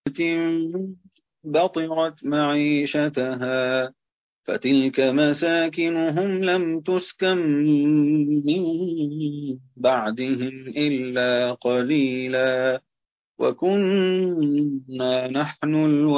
بطرت معيشتها فتلك مساكنهم لم تسكن من بعدهم إلا قليلا وكنا نحن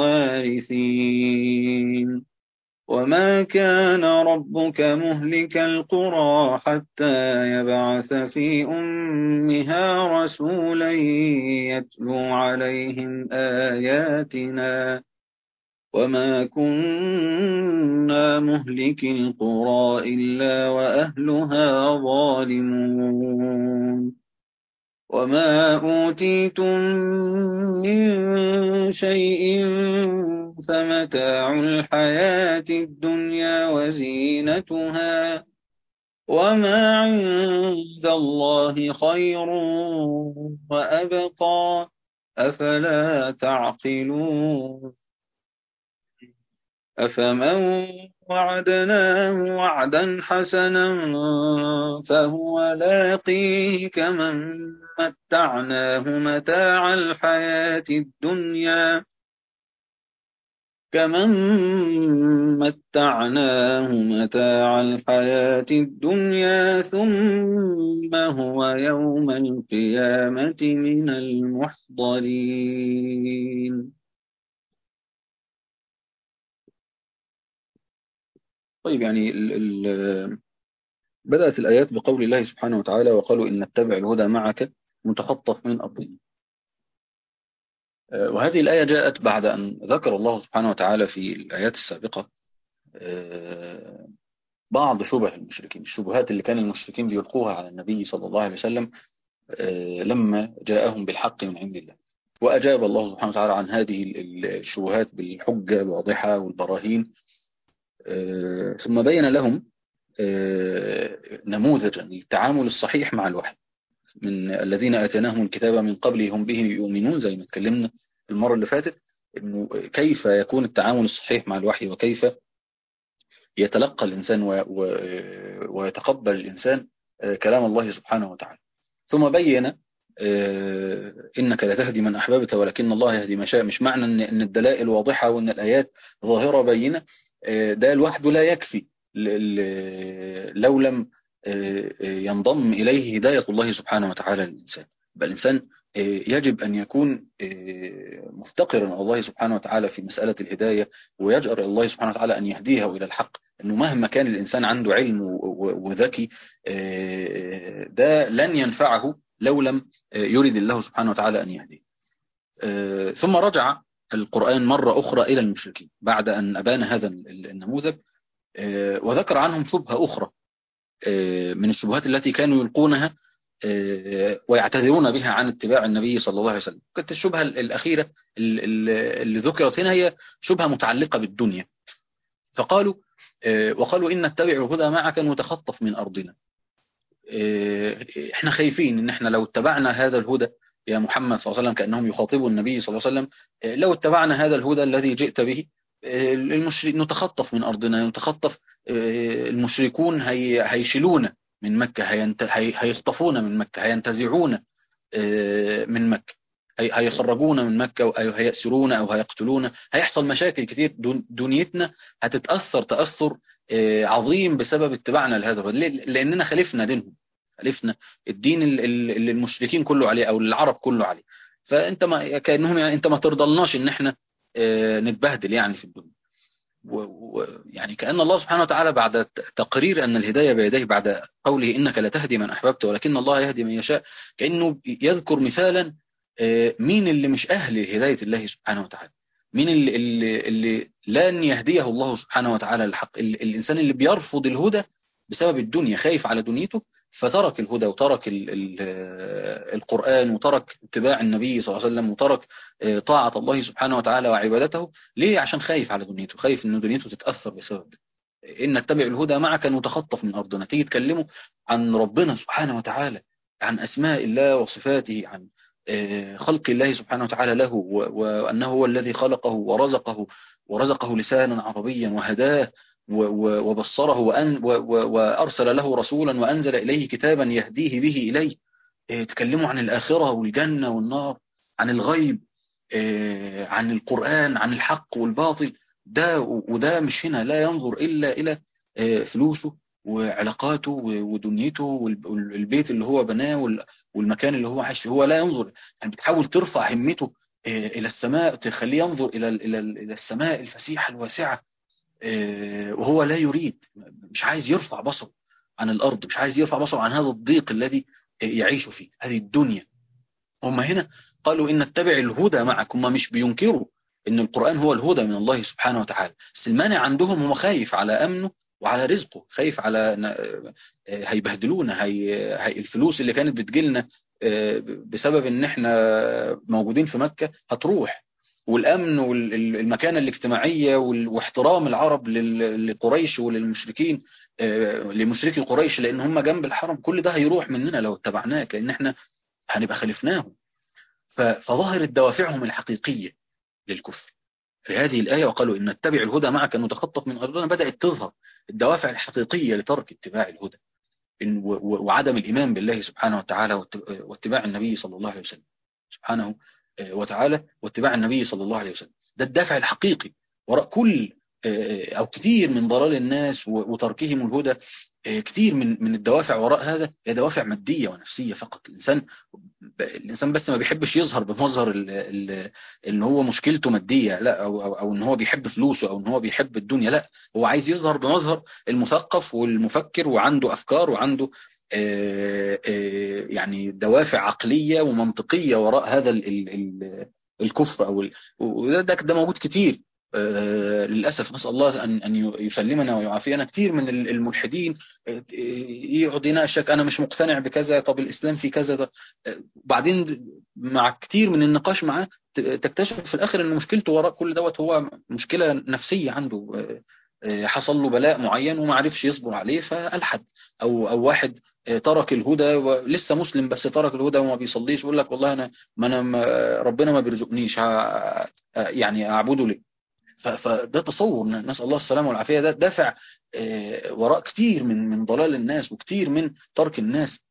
الوارثين وما كان ربك مهلك القرى حتى يبعث في أمها رسولا يتلو عليهم آياتنا وما كنا مهلك القرى إلا وأهلها ظالمون وما أوتيتم من شيء فمتاع الحياة الدنيا وزينتها وما عند الله خير وأبقى أفلا تعقلون أفمن وعدناه وعدا حسنا فهو لاقيه كمن متعناه متاع الحياة الدنيا كمن متعناه متاع الحياة الدنيا ثم هو يوم القيامة من المحضرين طيب يعني ال ال بدأت الآيات بقول الله سبحانه وتعالى وقالوا إن نتبع الهدى معك متخطف من أرضنا آه، وهذه الآية جاءت بعد أن ذكر الله سبحانه وتعالى في الآيات السابقة آه، بعض شبه المشركين الشبهات اللي كان المشركين بيلقوها على النبي صلى الله عليه وسلم آه، لما جاءهم بالحق من عند الله وأجاب الله سبحانه وتعالى عن هذه الشبهات بالحجة الواضحة والبراهين ثم بين لهم نموذجا للتعامل الصحيح مع الوحي من الذين آتيناهم الكتاب من قبل هم به يؤمنون زي ما اتكلمنا المرة اللي فاتت انه كيف يكون التعامل الصحيح مع الوحي وكيف يتلقى الإنسان ويتقبل الإنسان آه، كلام الله سبحانه وتعالى ثم بين آه، إنك لا تهدي من أحببت ولكن الله يهدي ما شاء مش معنى أن الدلائل واضحة وأن الآيات ظاهرة بينة آه، ده لوحده لا يكفي لو لم ينضم إليه هداية الله سبحانه وتعالى للإنسان بل الإنسان يجب أن يكون مفتقرا على الله سبحانه وتعالى في مسألة الهداية ويجأر الله سبحانه وتعالى أن يهديه إلى الحق أنه مهما كان الإنسان عنده علم وذكي ده لن ينفعه لو لم يريد الله سبحانه وتعالى أن يهديه ثم رجع القرآن مرة أخرى إلى المشركين بعد أن أبان هذا النموذج وذكر عنهم شبهة أخرى من الشبهات التي كانوا يلقونها ويعتذرون بها عن اتباع النبي صلى الله عليه وسلم كانت الشبهة الأخيرة اللي ذكرت هنا هي شبهة متعلقة بالدنيا فقالوا وقالوا إن نتبع الهدى معك نتخطف من أرضنا احنا خايفين ان احنا لو اتبعنا هذا الهدى يا محمد صلى الله عليه وسلم كأنهم يخاطبوا النبي صلى الله عليه وسلم لو اتبعنا هذا الهدى الذي جئت به المشرك نتخطف من أرضنا نتخطف المشركون هي هيشيلونا من مكة هيخطفونا من مكة هينتزعونا من مكة هيخرجونا من مكة أو هيأسرونا أو هيقتلونا هيحصل مشاكل كتير دنيتنا هتتأثر تأثر عظيم بسبب اتباعنا لهذا لأننا خالفنا دينهم خالفنا الدين اللي المشركين كله عليه أو العرب كله عليه فأنت ما كأنهم يعني أنت ما ترضلناش إن احنا نتبهدل يعني في الدنيا ويعني كأن الله سبحانه وتعالى بعد تقرير أن الهداية بيديه بعد قوله إنك لا تهدي من أحببت ولكن الله يهدي من يشاء كأنه يذكر مثالا مين اللي مش أهل هداية الله سبحانه وتعالى مين اللي, اللي, اللي لن يهديه الله سبحانه وتعالى للحق الإنسان اللي بيرفض الهدى بسبب الدنيا خايف على دنيته فترك الهدى وترك ال ال القرآن وترك اتباع النبي صلى الله عليه وسلم وترك طاعة الله سبحانه وتعالى وعبادته ليه عشان خايف على دنيته خايف ان دنيته تتأثر بسبب ده إن نتبع الهدى معك نتخطف من أرضنا تيجي تكلمه عن ربنا سبحانه وتعالى عن أسماء الله وصفاته عن خلق الله سبحانه وتعالى له وأنه هو الذي خلقه ورزقه ورزقه لسانا عربيا وهداه وبصره وأن وأرسل له رسولا وأنزل إليه كتابا يهديه به إليه تكلموا عن الآخرة والجنة والنار عن الغيب عن القرآن عن الحق والباطل ده وده مش هنا لا ينظر إلا إلى فلوسه وعلاقاته ودنيته والبيت اللي هو بناه والمكان اللي هو عايش فيه هو لا ينظر يعني بتحاول ترفع همته إلى السماء تخليه ينظر إلى إلى إلى السماء الفسيحة الواسعة وهو لا يريد مش عايز يرفع بصره عن الأرض مش عايز يرفع بصره عن هذا الضيق الذي يعيش فيه هذه الدنيا هم هنا قالوا إن نتبع الهدى معك هم مش بينكروا إن القرآن هو الهدى من الله سبحانه وتعالى بس المانع عندهم هو خايف على أمنه وعلى رزقه خايف على هيبهدلونا هي... هي الفلوس اللي كانت بتجيلنا بسبب ان احنا موجودين في مكة هتروح والامن والمكانة الاجتماعية واحترام العرب لقريش وللمشركين لمشركي قريش لان هم جنب الحرم كل ده هيروح مننا لو اتبعناك لان احنا هنبقى خلفناهم فظهرت دوافعهم الحقيقية للكفر في هذه الآية وقالوا إن نتبع الهدى معك نتخطف من أرضنا بدأت تظهر الدوافع الحقيقية لترك اتباع الهدى وعدم الإيمان بالله سبحانه وتعالى واتباع النبي صلى الله عليه وسلم سبحانه وتعالى واتباع النبي صلى الله عليه وسلم ده الدافع الحقيقي وراء كل أو كثير من ضلال الناس وتركهم الهدى كثير من من الدوافع وراء هذا هي دوافع مادية ونفسية فقط الإنسان الإنسان بس ما بيحبش يظهر بمظهر إن هو مشكلته مادية لا أو, أو, أو إن هو بيحب فلوسه أو إن هو بيحب الدنيا لا هو عايز يظهر بمظهر المثقف والمفكر وعنده أفكار وعنده يعني دوافع عقلية ومنطقية وراء هذا الكفر أو وده ده موجود كتير آه للأسف نسأل الله أن أن يسلمنا ويعافينا كثير من الملحدين يقعد يناقشك أنا مش مقتنع بكذا طب الإسلام في كذا ده بعدين مع كثير من النقاش معاه تكتشف في الآخر أن مشكلته وراء كل دوت هو مشكلة نفسية عنده حصل له بلاء معين وما عرفش يصبر عليه فألحد أو أو واحد ترك الهدى ولسه مسلم بس ترك الهدى وما بيصليش يقول لك والله أنا ما أنا ما ربنا ما بيرزقنيش يعني أعبده ليه فده تصور نسأل الله السلامة والعافية ده دافع وراء كتير من من ضلال الناس وكتير من ترك الناس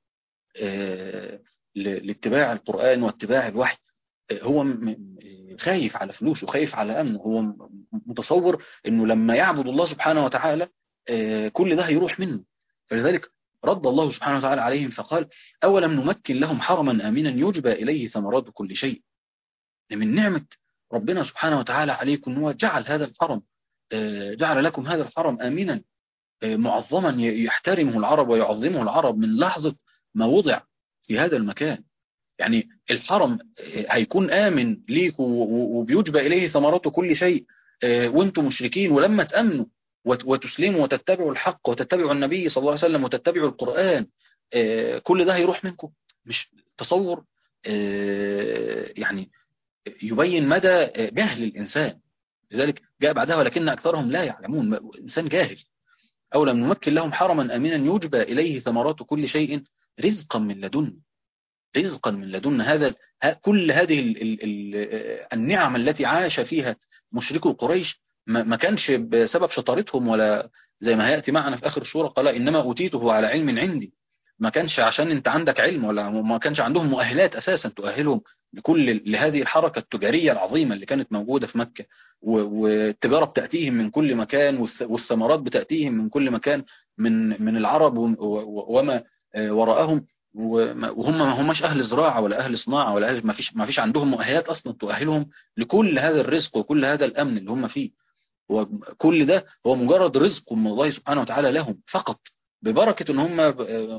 لاتباع القرآن واتباع الوحي هو خايف على فلوسه خايف على أمنه هو متصور أنه لما يعبد الله سبحانه وتعالى كل ده هيروح منه فلذلك رد الله سبحانه وتعالى عليهم فقال أولم نمكن لهم حرما آمنا يجبى إليه ثمرات كل شيء من نعمة ربنا سبحانه وتعالى عليكم هو جعل هذا الحرم جعل لكم هذا الحرم آمنا معظما يحترمه العرب ويعظمه العرب من لحظة ما وضع في هذا المكان يعني الحرم هيكون آمن ليك وبيجبى إليه ثمرات كل شيء وانتم مشركين ولما تأمنوا وتسلموا وتتبعوا الحق وتتبعوا النبي صلى الله عليه وسلم وتتبعوا القرآن كل ده هيروح منكم مش تصور يعني يبين مدى جهل الإنسان لذلك جاء بعدها ولكن أكثرهم لا يعلمون إنسان جاهل أو لم نمكن لهم حرما أمينا يجبى إليه ثمرات كل شيء رزقا من لدن رزقا من لدن هذا كل هذه ال ال ال النعم التي عاش فيها مشركو قريش ما كانش بسبب شطارتهم ولا زي ما هيأتي معنا في آخر السورة قال إنما أوتيته على علم عندي ما كانش عشان انت عندك علم ولا ما كانش عندهم مؤهلات اساسا تؤهلهم لكل لهذه الحركة التجارية العظيمة اللي كانت موجودة في مكة والتجارة بتأتيهم من كل مكان والثمرات بتأتيهم من كل مكان من من العرب وما وراءهم وهم ما هماش اهل زراعة ولا اهل صناعة ولا اهل ما فيش ما فيش عندهم مؤهلات اصلا تؤهلهم لكل هذا الرزق وكل هذا الامن اللي هم فيه وكل ده هو مجرد رزق من الله سبحانه وتعالى لهم فقط ببركة ان هم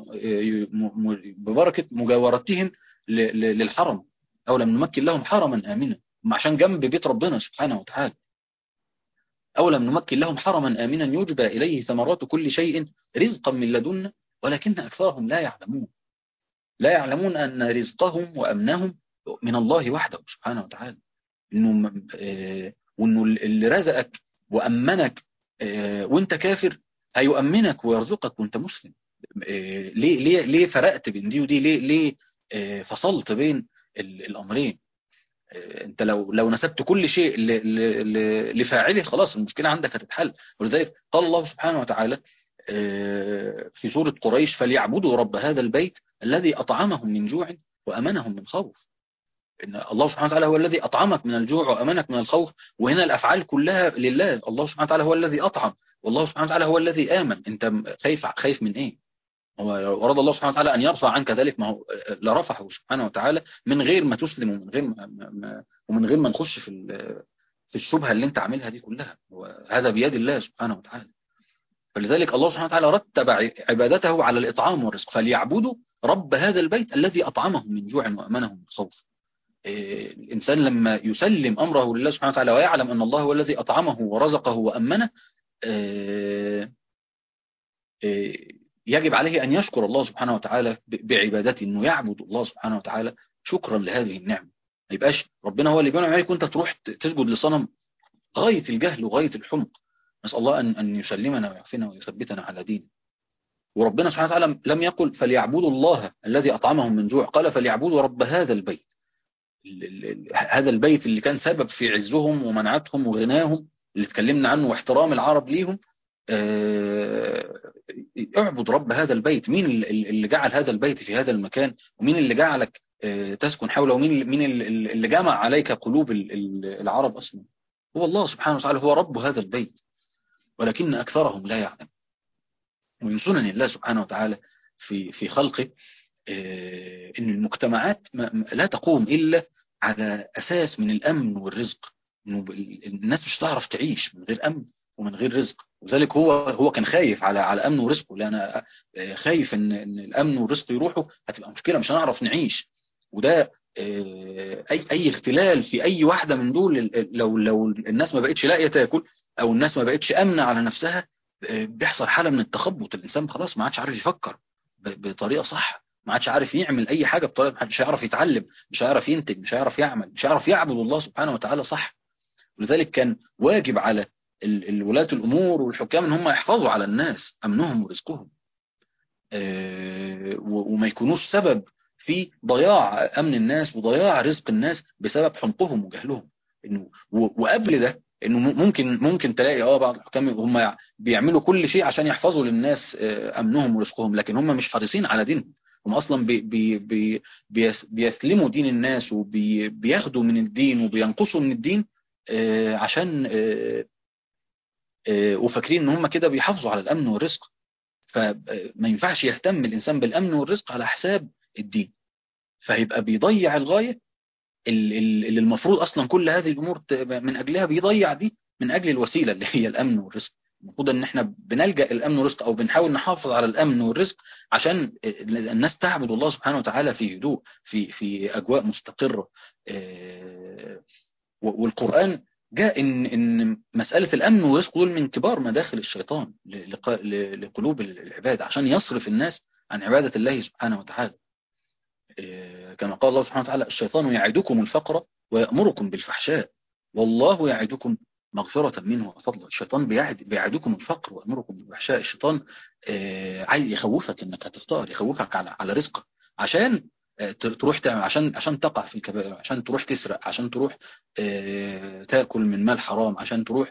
ببركة مجاورتهم للحرم او لم نمكن لهم حرما امنا عشان جنب بيت ربنا سبحانه وتعالى او لم نمكن لهم حرما امنا يجبى اليه ثمرات كل شيء رزقا من لدنا ولكن اكثرهم لا يعلمون لا يعلمون ان رزقهم وامنهم من الله وحده سبحانه وتعالى انه وانه اللي رزقك وامنك وانت كافر هيؤمنك ويرزقك وانت مسلم ليه ليه ليه فرقت بين دي ودي ليه ليه فصلت بين الامرين انت لو لو نسبت كل شيء لفاعله خلاص المشكله عندك هتتحل ولذلك قال الله سبحانه وتعالى في سوره قريش فليعبدوا رب هذا البيت الذي اطعمهم من جوع وامنهم من خوف إن الله سبحانه وتعالى هو الذي أطعمك من الجوع وأمنك من الخوف وهنا الأفعال كلها لله الله سبحانه وتعالى هو الذي أطعم والله سبحانه وتعالى هو الذي آمن أنت خايف خايف من إيه هو لو أراد الله سبحانه وتعالى أن يرفع عنك ذلك ما هو لرفعه سبحانه وتعالى من غير ما تسلم ومن غير ما ومن غير ما نخش في في الشبهة اللي أنت عاملها دي كلها وهذا بيد الله سبحانه وتعالى فلذلك الله سبحانه وتعالى رتب عبادته على الإطعام والرزق فليعبدوا رب هذا البيت الذي أطعمهم من جوع وأمنهم من خوف الإنسان لما يسلم أمره لله سبحانه وتعالى ويعلم أن الله هو الذي أطعمه ورزقه وأمنه يجب عليه أن يشكر الله سبحانه وتعالى بعبادته أنه يعبد الله سبحانه وتعالى شكرا لهذه النعمة ما يبقاش ربنا هو اللي بينعم عليك وانت تروح تسجد لصنم غاية الجهل وغاية الحمق نسأل الله أن أن يسلمنا ويعفنا ويثبتنا على دينه وربنا سبحانه وتعالى لم يقل فليعبدوا الله الذي أطعمهم من جوع قال فليعبدوا رب هذا البيت هذا البيت اللي كان سبب في عزهم ومنعتهم وغناهم اللي اتكلمنا عنه واحترام العرب ليهم اعبد رب هذا البيت مين اللي جعل هذا البيت في هذا المكان ومين اللي جعلك تسكن حوله ومين مين اللي جمع عليك قلوب العرب أصلا هو الله سبحانه وتعالى هو رب هذا البيت ولكن أكثرهم لا يعلم ومن سنن الله سبحانه وتعالى في في خلقه ان المجتمعات لا تقوم الا على اساس من الامن والرزق انه الناس مش تعرف تعيش من غير امن ومن غير رزق وذلك هو هو كان خايف على على امنه ورزقه لان خايف ان ان الامن والرزق يروحوا هتبقى مشكله مش هنعرف نعيش وده اي اي اختلال في اي واحده من دول لو لو الناس ما بقتش لاقيه تاكل او الناس ما بقتش امنه على نفسها بيحصل حاله من التخبط الانسان خلاص ما عادش عارف يفكر بطريقه صح ما عادش عارف يعمل اي حاجه بطريقه مش هيعرف يتعلم مش هيعرف ينتج مش هيعرف يعمل مش هيعرف يعبد الله سبحانه وتعالى صح ولذلك كان واجب على الولاة الامور والحكام ان هم يحفظوا على الناس امنهم ورزقهم وما يكونوش سبب في ضياع امن الناس وضياع رزق الناس بسبب حمقهم وجهلهم انه وقبل ده انه ممكن ممكن تلاقي اه بعض الحكام هم بيعملوا كل شيء عشان يحفظوا للناس امنهم ورزقهم لكن هم مش حريصين على دينهم هم اصلا بي بي بي بيسلموا دين الناس وبياخدوا من الدين وبينقصوا من الدين عشان وفاكرين ان هم كده بيحافظوا على الامن والرزق فما ينفعش يهتم الانسان بالامن والرزق على حساب الدين فهيبقى بيضيع الغايه اللي المفروض اصلا كل هذه الامور من اجلها بيضيع دي من اجل الوسيله اللي هي الامن والرزق المفروض ان احنا بنلجا الامن والرزق او بنحاول نحافظ على الامن والرزق عشان الناس تعبد الله سبحانه وتعالى في هدوء في في اجواء مستقره والقران جاء ان ان مساله الامن والرزق دول من كبار مداخل الشيطان لقلوب العباد عشان يصرف الناس عن عباده الله سبحانه وتعالى كما قال الله سبحانه وتعالى الشيطان يعدكم الفقر ويأمركم بالفحشاء والله يعدكم مغفرة منه وفضلا الشيطان بيعد بيعدكم الفقر ويأمركم بالفحشاء الشيطان عايز يخوفك انك هتفطر يخوفك على على رزقك عشان تروح تعمل عشان عشان تقع في الكبائر عشان تروح تسرق عشان تروح تاكل من مال حرام عشان تروح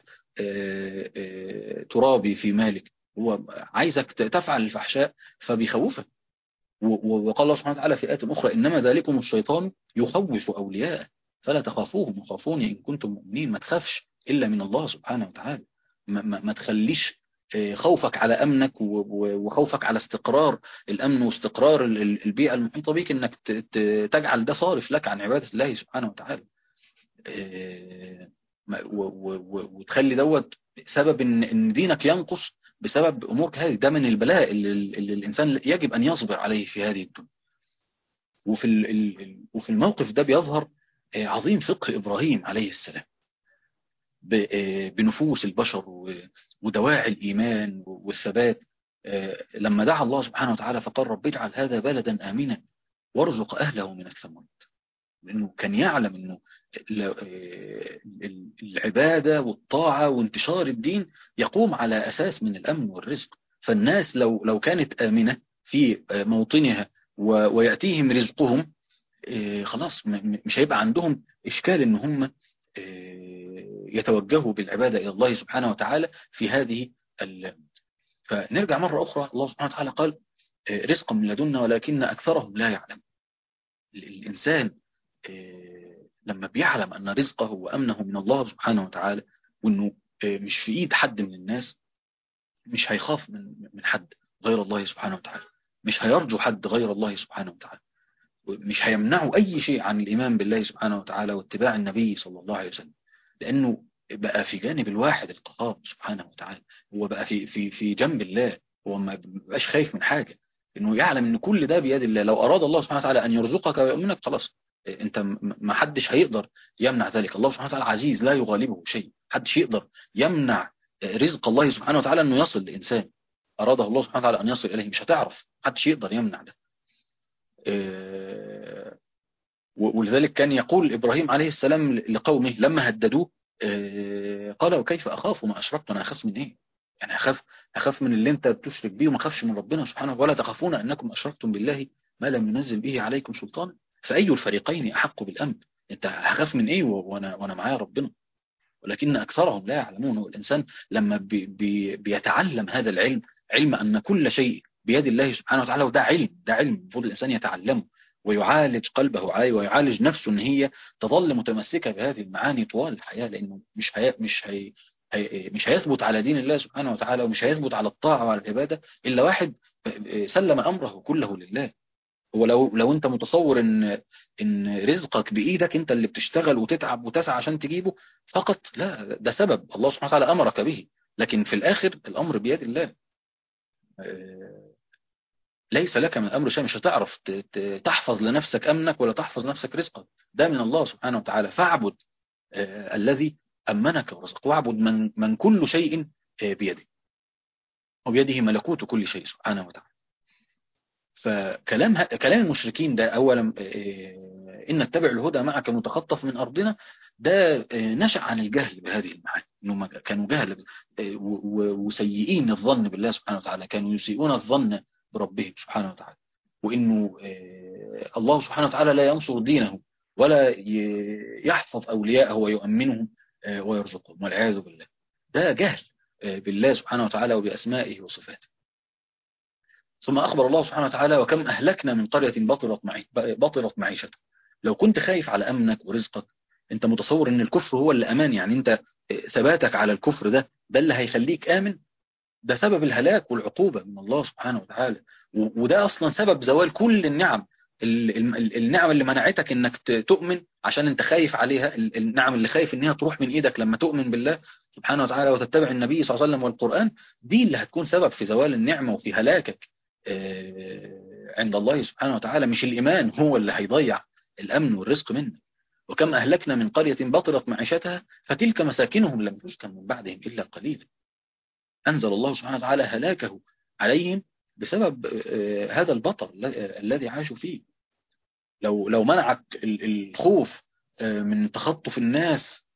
ترابي في مالك هو عايزك تفعل الفحشاء فبيخوفك وقال الله سبحانه وتعالى في آية أخرى إنما ذلكم الشيطان يخوف أولياءه فلا تخافوهم وخافوني إن كنتم مؤمنين ما تخافش إلا من الله سبحانه وتعالى ما, ما, ما تخليش خوفك على أمنك وخوفك على استقرار الأمن واستقرار البيئة المحيطة بك إنك تجعل ده صارف لك عن عبادة الله سبحانه وتعالى وتخلي دوت سبب إن دينك ينقص بسبب أمور هذه ده من البلاء اللي, اللي الإنسان يجب أن يصبر عليه في هذه الدنيا وفي وفي الموقف ده بيظهر عظيم فقه إبراهيم عليه السلام بنفوس البشر ودواعي الإيمان والثبات لما دعا الله سبحانه وتعالى فقال رب اجعل هذا بلدا آمنا وارزق أهله من الثمرات لأنه كان يعلم أنه العبادة والطاعة وانتشار الدين يقوم على أساس من الأمن والرزق فالناس لو لو كانت آمنة في موطنها ويأتيهم رزقهم خلاص مش هيبقى عندهم إشكال أن هم يتوجهوا بالعبادة إلى الله سبحانه وتعالى في هذه فنرجع مرة أخرى الله سبحانه وتعالى قال رزقا من لدنا ولكن أكثرهم لا يعلم الإنسان لما بيعلم أن رزقه وأمنه من الله سبحانه وتعالى وأنه مش في إيد حد من الناس مش هيخاف من من حد غير الله سبحانه وتعالى مش هيرجو حد غير الله سبحانه وتعالى مش هيمنعه أي شيء عن الإيمان بالله سبحانه وتعالى واتباع النبي صلى الله عليه وسلم لأنه بقى في جانب الواحد القهار سبحانه وتعالى هو بقى في في في جنب الله هو ما بقاش خايف من حاجة انه يعلم ان كل ده بيد الله لو اراد الله سبحانه وتعالى ان يرزقك ويؤمنك خلاص انت ما حدش هيقدر يمنع ذلك الله سبحانه وتعالى عزيز لا يغالبه شيء حدش يقدر يمنع رزق الله سبحانه وتعالى انه يصل لانسان اراده الله سبحانه وتعالى ان يصل اليه مش هتعرف محدش يقدر يمنع ده ولذلك كان يقول ابراهيم عليه السلام لقومه لما هددوه قال وكيف اخاف ما اشركت انا اخاف من ايه يعني اخاف اخاف من اللي انت بتشرك بيه وما اخافش من ربنا سبحانه ولا تخافون انكم اشركتم بالله ما لم ينزل به عليكم سلطانا فاي الفريقين احق بالامن انت هخاف من ايه وانا وانا معايا ربنا ولكن اكثرهم لا يعلمون والانسان لما بي بي بيتعلم هذا العلم علم ان كل شيء بيد الله سبحانه وتعالى وده علم ده علم المفروض الانسان يتعلمه ويعالج قلبه عليه ويعالج نفسه ان هي تظل متمسكه بهذه المعاني طوال الحياه لانه مش هي مش هي مش هيثبت على دين الله سبحانه وتعالى ومش هيثبت على الطاعه وعلى العباده الا واحد سلم امره كله لله هو لو لو انت متصور ان ان رزقك بايدك انت اللي بتشتغل وتتعب وتسعى عشان تجيبه فقط لا ده سبب الله سبحانه وتعالى امرك به لكن في الاخر الامر بيد الله ليس لك من الامر شيء مش هتعرف تحفظ لنفسك امنك ولا تحفظ نفسك رزقك ده من الله سبحانه وتعالى فاعبد الذي امنك ورزقك واعبد من من كل شيء بيده وبيده ملكوت كل شيء سبحانه وتعالى فكلام كلام المشركين ده اولا ان نتبع الهدى معك متخطف من ارضنا ده نشأ عن الجهل بهذه المعاني انهم كانوا جهل وسيئين الظن بالله سبحانه وتعالى كانوا يسيئون الظن بربهم سبحانه وتعالى وانه الله سبحانه وتعالى لا ينصر دينه ولا يحفظ اولياءه ويؤمنهم ويرزقهم والعياذ بالله ده جهل بالله سبحانه وتعالى وباسمائه وصفاته ثم أخبر الله سبحانه وتعالى وكم أهلكنا من قرية بطرت, معي بطرت معيشتها لو كنت خايف على أمنك ورزقك أنت متصور أن الكفر هو اللي أمان يعني أنت ثباتك على الكفر ده ده اللي هيخليك آمن ده سبب الهلاك والعقوبة من الله سبحانه وتعالى وده أصلا سبب زوال كل النعم النعم اللي منعتك انك تؤمن عشان انت خايف عليها النعم اللي خايف انها تروح من ايدك لما تؤمن بالله سبحانه وتعالى وتتبع النبي صلى الله عليه وسلم والقرآن دي اللي هتكون سبب في زوال النعمة وفي هلاكك عند الله سبحانه وتعالى مش الإيمان هو اللي هيضيع الأمن والرزق منك وكم أهلكنا من قرية بطرت معيشتها فتلك مساكنهم لم تسكن من بعدهم إلا قليلا أنزل الله سبحانه وتعالى هلاكه عليهم بسبب هذا البطر الذي عاشوا فيه لو لو منعك الخوف من تخطف الناس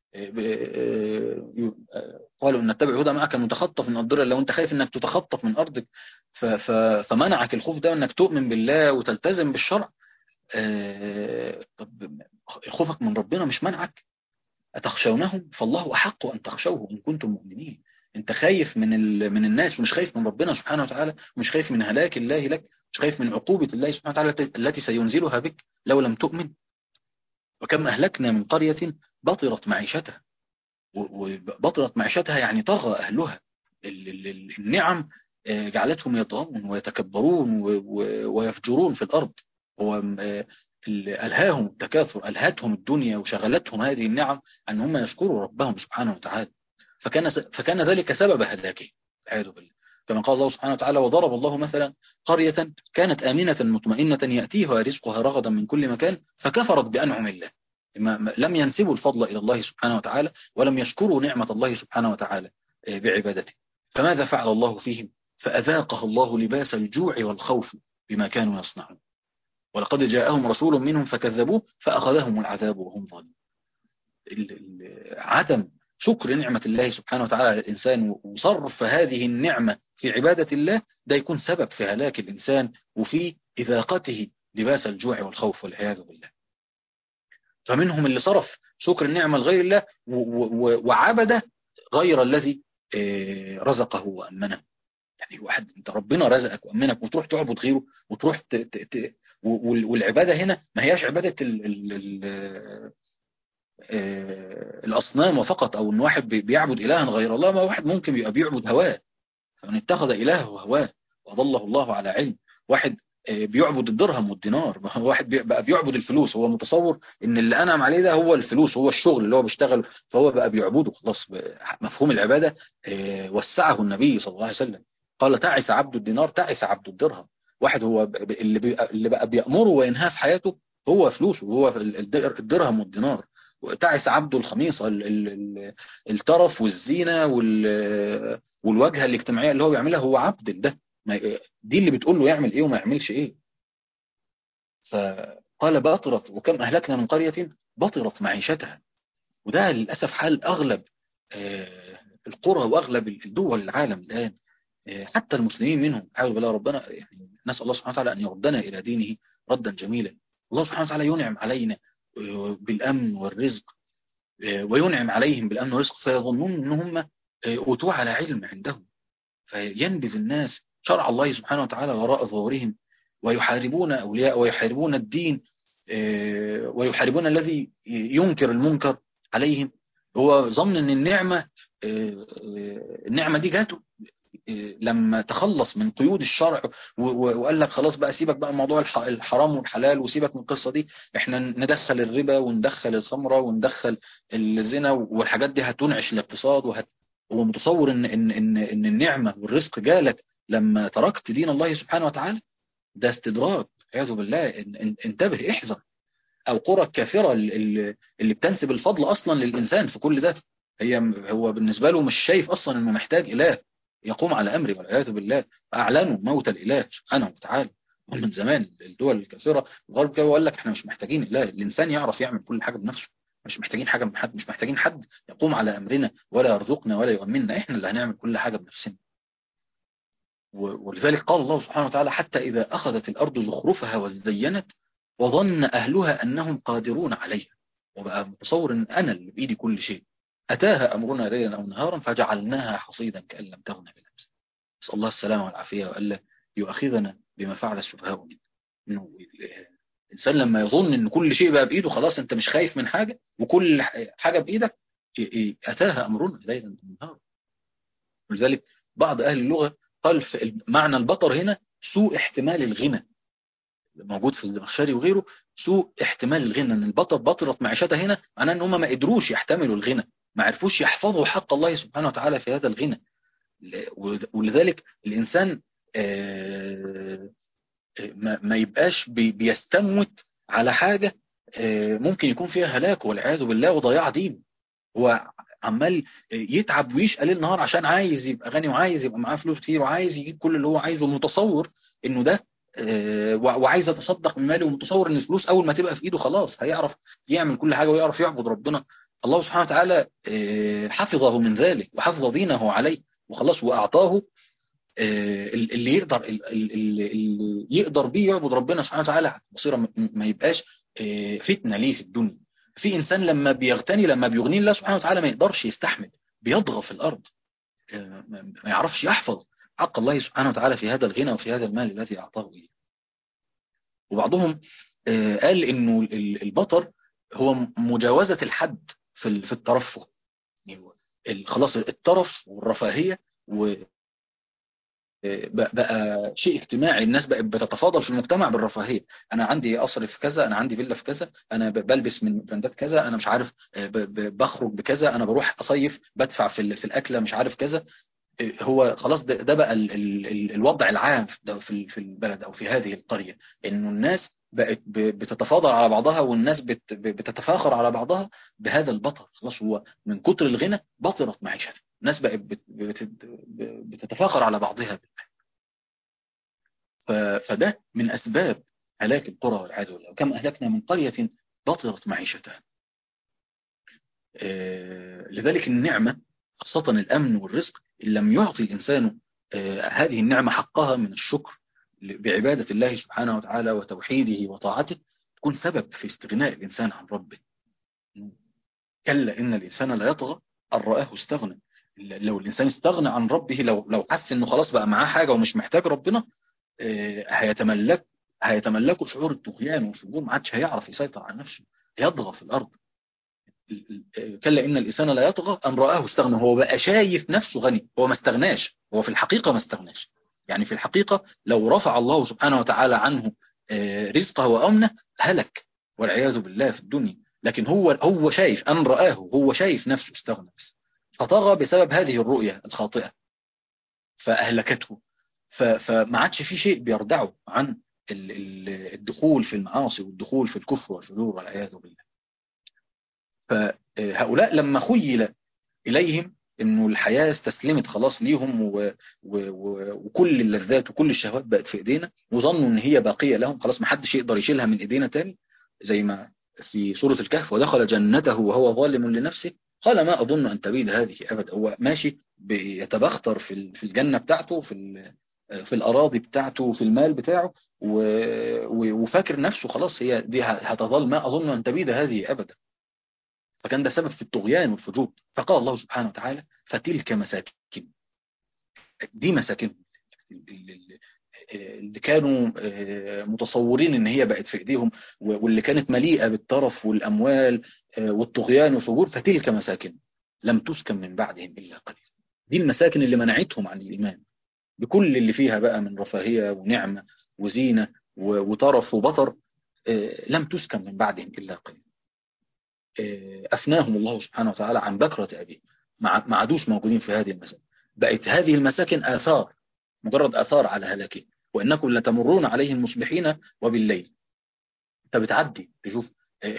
قالوا ان نتبع هدى معك متخطف من الضرر لو انت خايف انك تتخطف من ارضك فمنعك الخوف ده انك تؤمن بالله وتلتزم بالشرع طب خوفك من ربنا مش منعك أتخشونهم فالله أحق أن تخشوه إن كنتم مؤمنين انت خايف من من الناس ومش خايف من ربنا سبحانه وتعالى ومش خايف من هلاك الله لك مش خايف من عقوبة الله سبحانه وتعالى التي سينزلها بك لو لم تؤمن وكم أهلكنا من قرية بطرت معيشتها وبطرت معيشتها يعني طغى أهلها النعم جعلتهم يطغون ويتكبرون ويفجرون في الأرض هو ألهاهم التكاثر ألهتهم الدنيا وشغلتهم هذه النعم أن هم يشكروا ربهم سبحانه وتعالى فكان فكان ذلك سبب هلاكه والعياذ بالله كما قال الله سبحانه وتعالى وضرب الله مثلا قرية كانت آمنة مطمئنة يأتيها رزقها رغدا من كل مكان فكفرت بأنعم الله لم ينسبوا الفضل إلى الله سبحانه وتعالى ولم يشكروا نعمة الله سبحانه وتعالى بعبادته فماذا فعل الله فيهم فأذاقه الله لباس الجوع والخوف بما كانوا يصنعون ولقد جاءهم رسول منهم فكذبوه فأخذهم العذاب وهم ظالمون عدم شكر نعمة الله سبحانه وتعالى على الإنسان وصرف هذه النعمة في عبادة الله ده يكون سبب في هلاك الإنسان وفي إذاقته لباس الجوع والخوف والعياذ بالله فمنهم اللي صرف شكر النعمة لغير الله وعبد غير الذي رزقه وأمنه يعني واحد انت ربنا رزقك وأمنك وتروح تعبد غيره وتروح والعبادة هنا ما هياش عبادة ال ال ال الأصنام فقط أو أن واحد بيعبد إلها غير الله ما واحد ممكن يبقى بيعبد هواه فمن اتخذ إلهه هواه وأضله الله على علم واحد بيعبد الدرهم والدينار واحد بقى بيعبد الفلوس هو متصور ان اللي انعم عليه ده هو الفلوس هو الشغل اللي هو بيشتغل فهو بقى بيعبده خلاص مفهوم العبادة وسعه النبي صلى الله عليه وسلم قال تعس عبد الدينار تعس عبد الدرهم واحد هو اللي بقى, اللي بقى بيأمره وينهاه في حياته هو فلوسه هو الدرهم والدينار تعس عبد الخميصة الترف والزينة والواجهة الاجتماعية اللي هو بيعملها هو عبد ده دي اللي بتقول له يعمل ايه وما يعملش ايه فقال بطرت وكم أهلكنا من قرية بطرت معيشتها وده للأسف حال أغلب القرى وأغلب الدول العالم الآن حتى المسلمين منهم حاول بالله ربنا يعني نسأل الله سبحانه وتعالى أن يردنا إلى دينه ردا جميلا الله سبحانه وتعالى ينعم علينا بالأمن والرزق وينعم عليهم بالأمن والرزق فيظنون أن هم أوتوا على علم عندهم فينبذ الناس شرع الله سبحانه وتعالى وراء ظهورهم ويحاربون أولياء ويحاربون الدين ويحاربون الذي ينكر المنكر عليهم هو ظن أن النعمة النعمة دي جاته لما تخلص من قيود الشرع وقال لك خلاص بقى سيبك بقى موضوع الحرام والحلال وسيبك من القصة دي احنا ندخل الربا وندخل الخمرة وندخل الزنا والحاجات دي هتنعش الاقتصاد وهت هو متصور ان ان ان ان النعمة والرزق جالك لما تركت دين الله سبحانه وتعالى ده استدراج عياذ بالله انتبه احذر او قرى الكافرة اللي, اللي بتنسب الفضل اصلا للانسان في كل ده هي هو بالنسبة له مش شايف اصلا انه محتاج اله يقوم على أمره والعياذ بالله أعلنوا موت الإله سبحانه وتعالى ومن زمان الدول الكثيرة الغرب كده وقال لك احنا مش محتاجين الله الإنسان يعرف يعمل كل حاجة بنفسه مش محتاجين حاجة من حد مش محتاجين حد يقوم على أمرنا ولا يرزقنا ولا يؤمننا احنا اللي هنعمل كل حاجة بنفسنا ولذلك قال الله سبحانه وتعالى حتى إذا أخذت الأرض زخرفها وزينت وظن أهلها أنهم قادرون عليها وبقى متصور أن أنا اللي بإيدي كل شيء أتاها أمرنا ليلا أو نهارا فجعلناها حصيدا كأن لم تغن بالأمس نسأل الله السلامة والعافية وألا يؤاخذنا بما فعل السفهاء منه الإنسان لما يظن أن كل شيء بقى بإيده خلاص أنت مش خايف من حاجة وكل حاجة بإيدك أتاها أمرنا ليلا أو نهارا ولذلك بعض أهل اللغة قال معنى البطر هنا سوء احتمال الغنى موجود في الزمخشري وغيره سوء احتمال الغنى ان البطر بطرت معيشتها هنا معناه ان هم ما قدروش يحتملوا الغنى ما عرفوش يحفظوا حق الله سبحانه وتعالى في هذا الغنى ولذلك الإنسان ما يبقاش بيستموت على حاجة ممكن يكون فيها هلاك والعياذ بالله وضياع دين هو عمال يتعب ويشقى ليل نهار عشان عايز يبقى غني وعايز يبقى معاه فلوس كتير وعايز يجيب كل اللي هو عايزه متصور انه ده وعايز يتصدق من ماله ومتصور ان الفلوس اول ما تبقى في ايده خلاص هيعرف يعمل كل حاجة ويعرف يعبد ربنا الله سبحانه وتعالى حفظه من ذلك وحفظ دينه عليه وخلاص وأعطاه اللي يقدر اللي يقدر بيه يعبد ربنا سبحانه وتعالى بصيرة ما يبقاش فتنة ليه في الدنيا في إنسان لما بيغتني لما بيغني الله سبحانه وتعالى ما يقدرش يستحمل بيضغى في الأرض ما يعرفش يحفظ حق الله سبحانه وتعالى في هذا الغنى وفي هذا المال الذي أعطاه إياه وبعضهم قال إنه البطر هو مجاوزة الحد في في الترفه خلاص الترف والرفاهية و بقى شيء اجتماعي الناس بقت بتتفاضل في المجتمع بالرفاهية انا عندي قصر في كذا انا عندي فيلا في كذا انا بلبس من براندات كذا انا مش عارف بخرج بكذا انا بروح اصيف بدفع في في الاكله مش عارف كذا هو خلاص ده, ده بقى ال ال الوضع العام في في البلد او في هذه القرية انه الناس بقت بتتفاضل على بعضها والناس بت بتتفاخر على بعضها بهذا البطر خلاص هو من كتر الغنى بطرت معيشتها الناس بقت بتتفاخر على بعضها فده من أسباب هلاك القرى والعياذ بالله وكم أهلكنا من قرية بطرت معيشتها لذلك النعمة خاصة الأمن والرزق إن لم يعطي الإنسان هذه النعمة حقها من الشكر بعبادة الله سبحانه وتعالى وتوحيده وطاعته تكون سبب في استغناء الإنسان عن ربه كلا إن الإنسان لا يطغى أن رآه استغنى لو الإنسان استغنى عن ربه لو لو حس إنه خلاص بقى معاه حاجة ومش محتاج ربنا هيتملك هيتملكوا شعور الطغيان والفجور ما عادش هيعرف يسيطر على نفسه يطغى في الارض كلا ان الانسان لا يطغى ان رآه استغنى هو بقى شايف نفسه غني هو ما استغناش هو في الحقيقة ما استغناش يعني في الحقيقة لو رفع الله سبحانه وتعالى عنه رزقه وأمنه هلك والعياذ بالله في الدنيا لكن هو هو شايف أن رآه هو شايف نفسه استغنى بس فطغى بسبب هذه الرؤية الخاطئة فأهلكته فما عادش في شيء بيردعه عن الدخول في المعاصي والدخول في الكفر والفجور والعياذ بالله فهؤلاء لما خيل إليهم انه الحياة استسلمت خلاص ليهم و... و... و... وكل اللذات وكل الشهوات بقت في ايدينا وظنوا ان هي باقية لهم خلاص ما حدش يقدر يشيلها من ايدينا تاني زي ما في سورة الكهف ودخل جنته وهو ظالم لنفسه قال ما اظن ان تبيد هذه ابدا هو ماشي بيتبختر في في الجنة بتاعته في في الاراضي بتاعته في المال بتاعه و... وفاكر نفسه خلاص هي دي هتظل ما اظن ان تبيد هذه ابدا فكان ده سبب في الطغيان والفجور فقال الله سبحانه وتعالى فتلك مساكن دي مساكنهم اللي كانوا متصورين ان هي بقت في ايديهم واللي كانت مليئة بالطرف والاموال والطغيان والفجور فتلك مساكن لم تسكن من بعدهم الا قليل دي المساكن اللي منعتهم عن الايمان بكل اللي فيها بقى من رفاهية ونعمة وزينة وطرف وبطر لم تسكن من بعدهم الا قليل أفناهم الله سبحانه وتعالى عن بكرة أبيه ما عادوش موجودين في هذه المساكن بقت هذه المساكن آثار مجرد آثار على هلاكه وإنكم لتمرون عليهم مصبحين وبالليل فبتعدي تشوف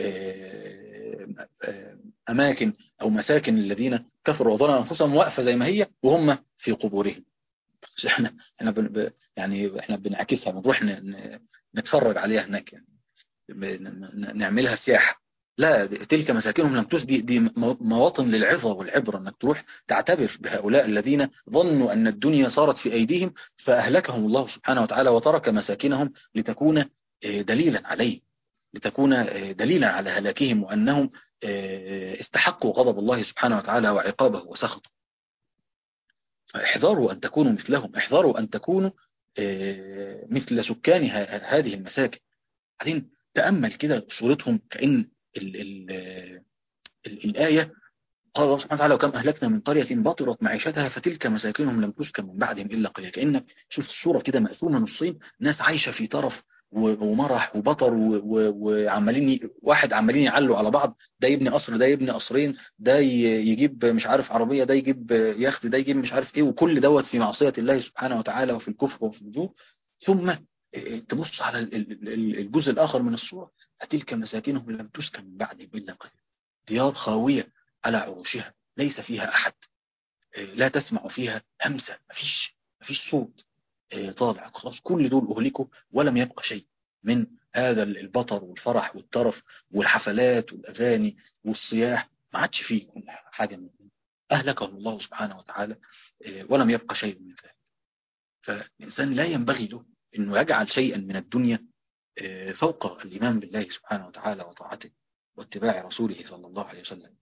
أماكن أو مساكن الذين كفروا وظلموا أنفسهم واقفة زي ما هي وهم في قبورهم احنا احنا ب... يعني احنا بنعكسها بنروح نتفرج عليها هناك يعني نعملها سياحه لا تلك مساكنهم لم تسدي دي مواطن للعظة والعبرة انك تروح تعتبر بهؤلاء الذين ظنوا ان الدنيا صارت في ايديهم فاهلكهم الله سبحانه وتعالى وترك مساكنهم لتكون دليلا عليه لتكون دليلا على هلاكهم وانهم استحقوا غضب الله سبحانه وتعالى وعقابه وسخطه فاحذروا ان تكونوا مثلهم احذروا ان تكونوا مثل سكان هذه المساكن بعدين تأمل كده صورتهم كأن ال ال ال الآية قال الله سبحانه وتعالى وكم أهلكنا من قرية بطرت معيشتها فتلك مساكنهم لم تسكن من بعدهم إلا قليلا كأنك شوف الصورة كده مقسومة نصين ناس عايشة في طرف ومرح وبطر وعمالين واحد عمالين يعلوا على بعض ده يبني قصر ده يبني قصرين ده يجيب مش عارف عربية ده يجيب يخت ده يجيب مش عارف ايه وكل دوت في معصية الله سبحانه وتعالى وفي الكفر وفي الفجور ثم تبص على الجزء الآخر من الصورة فتلك مساكنهم لم تسكن من بعدهم إلا قليل ديار خاوية على عروشها ليس فيها أحد لا تسمع فيها همسة مفيش مفيش صوت طالع خلاص كل دول أهلكوا ولم يبقى شيء من هذا البطر والفرح والترف والحفلات والأغاني والصياح ما عادش فيه حاجة من أهلكه الله سبحانه وتعالى ولم يبقى شيء من ذلك فالإنسان لا ينبغي له أنه يجعل شيئا من الدنيا فوق الإيمان بالله سبحانه وتعالى وطاعته واتباع رسوله صلى الله عليه وسلم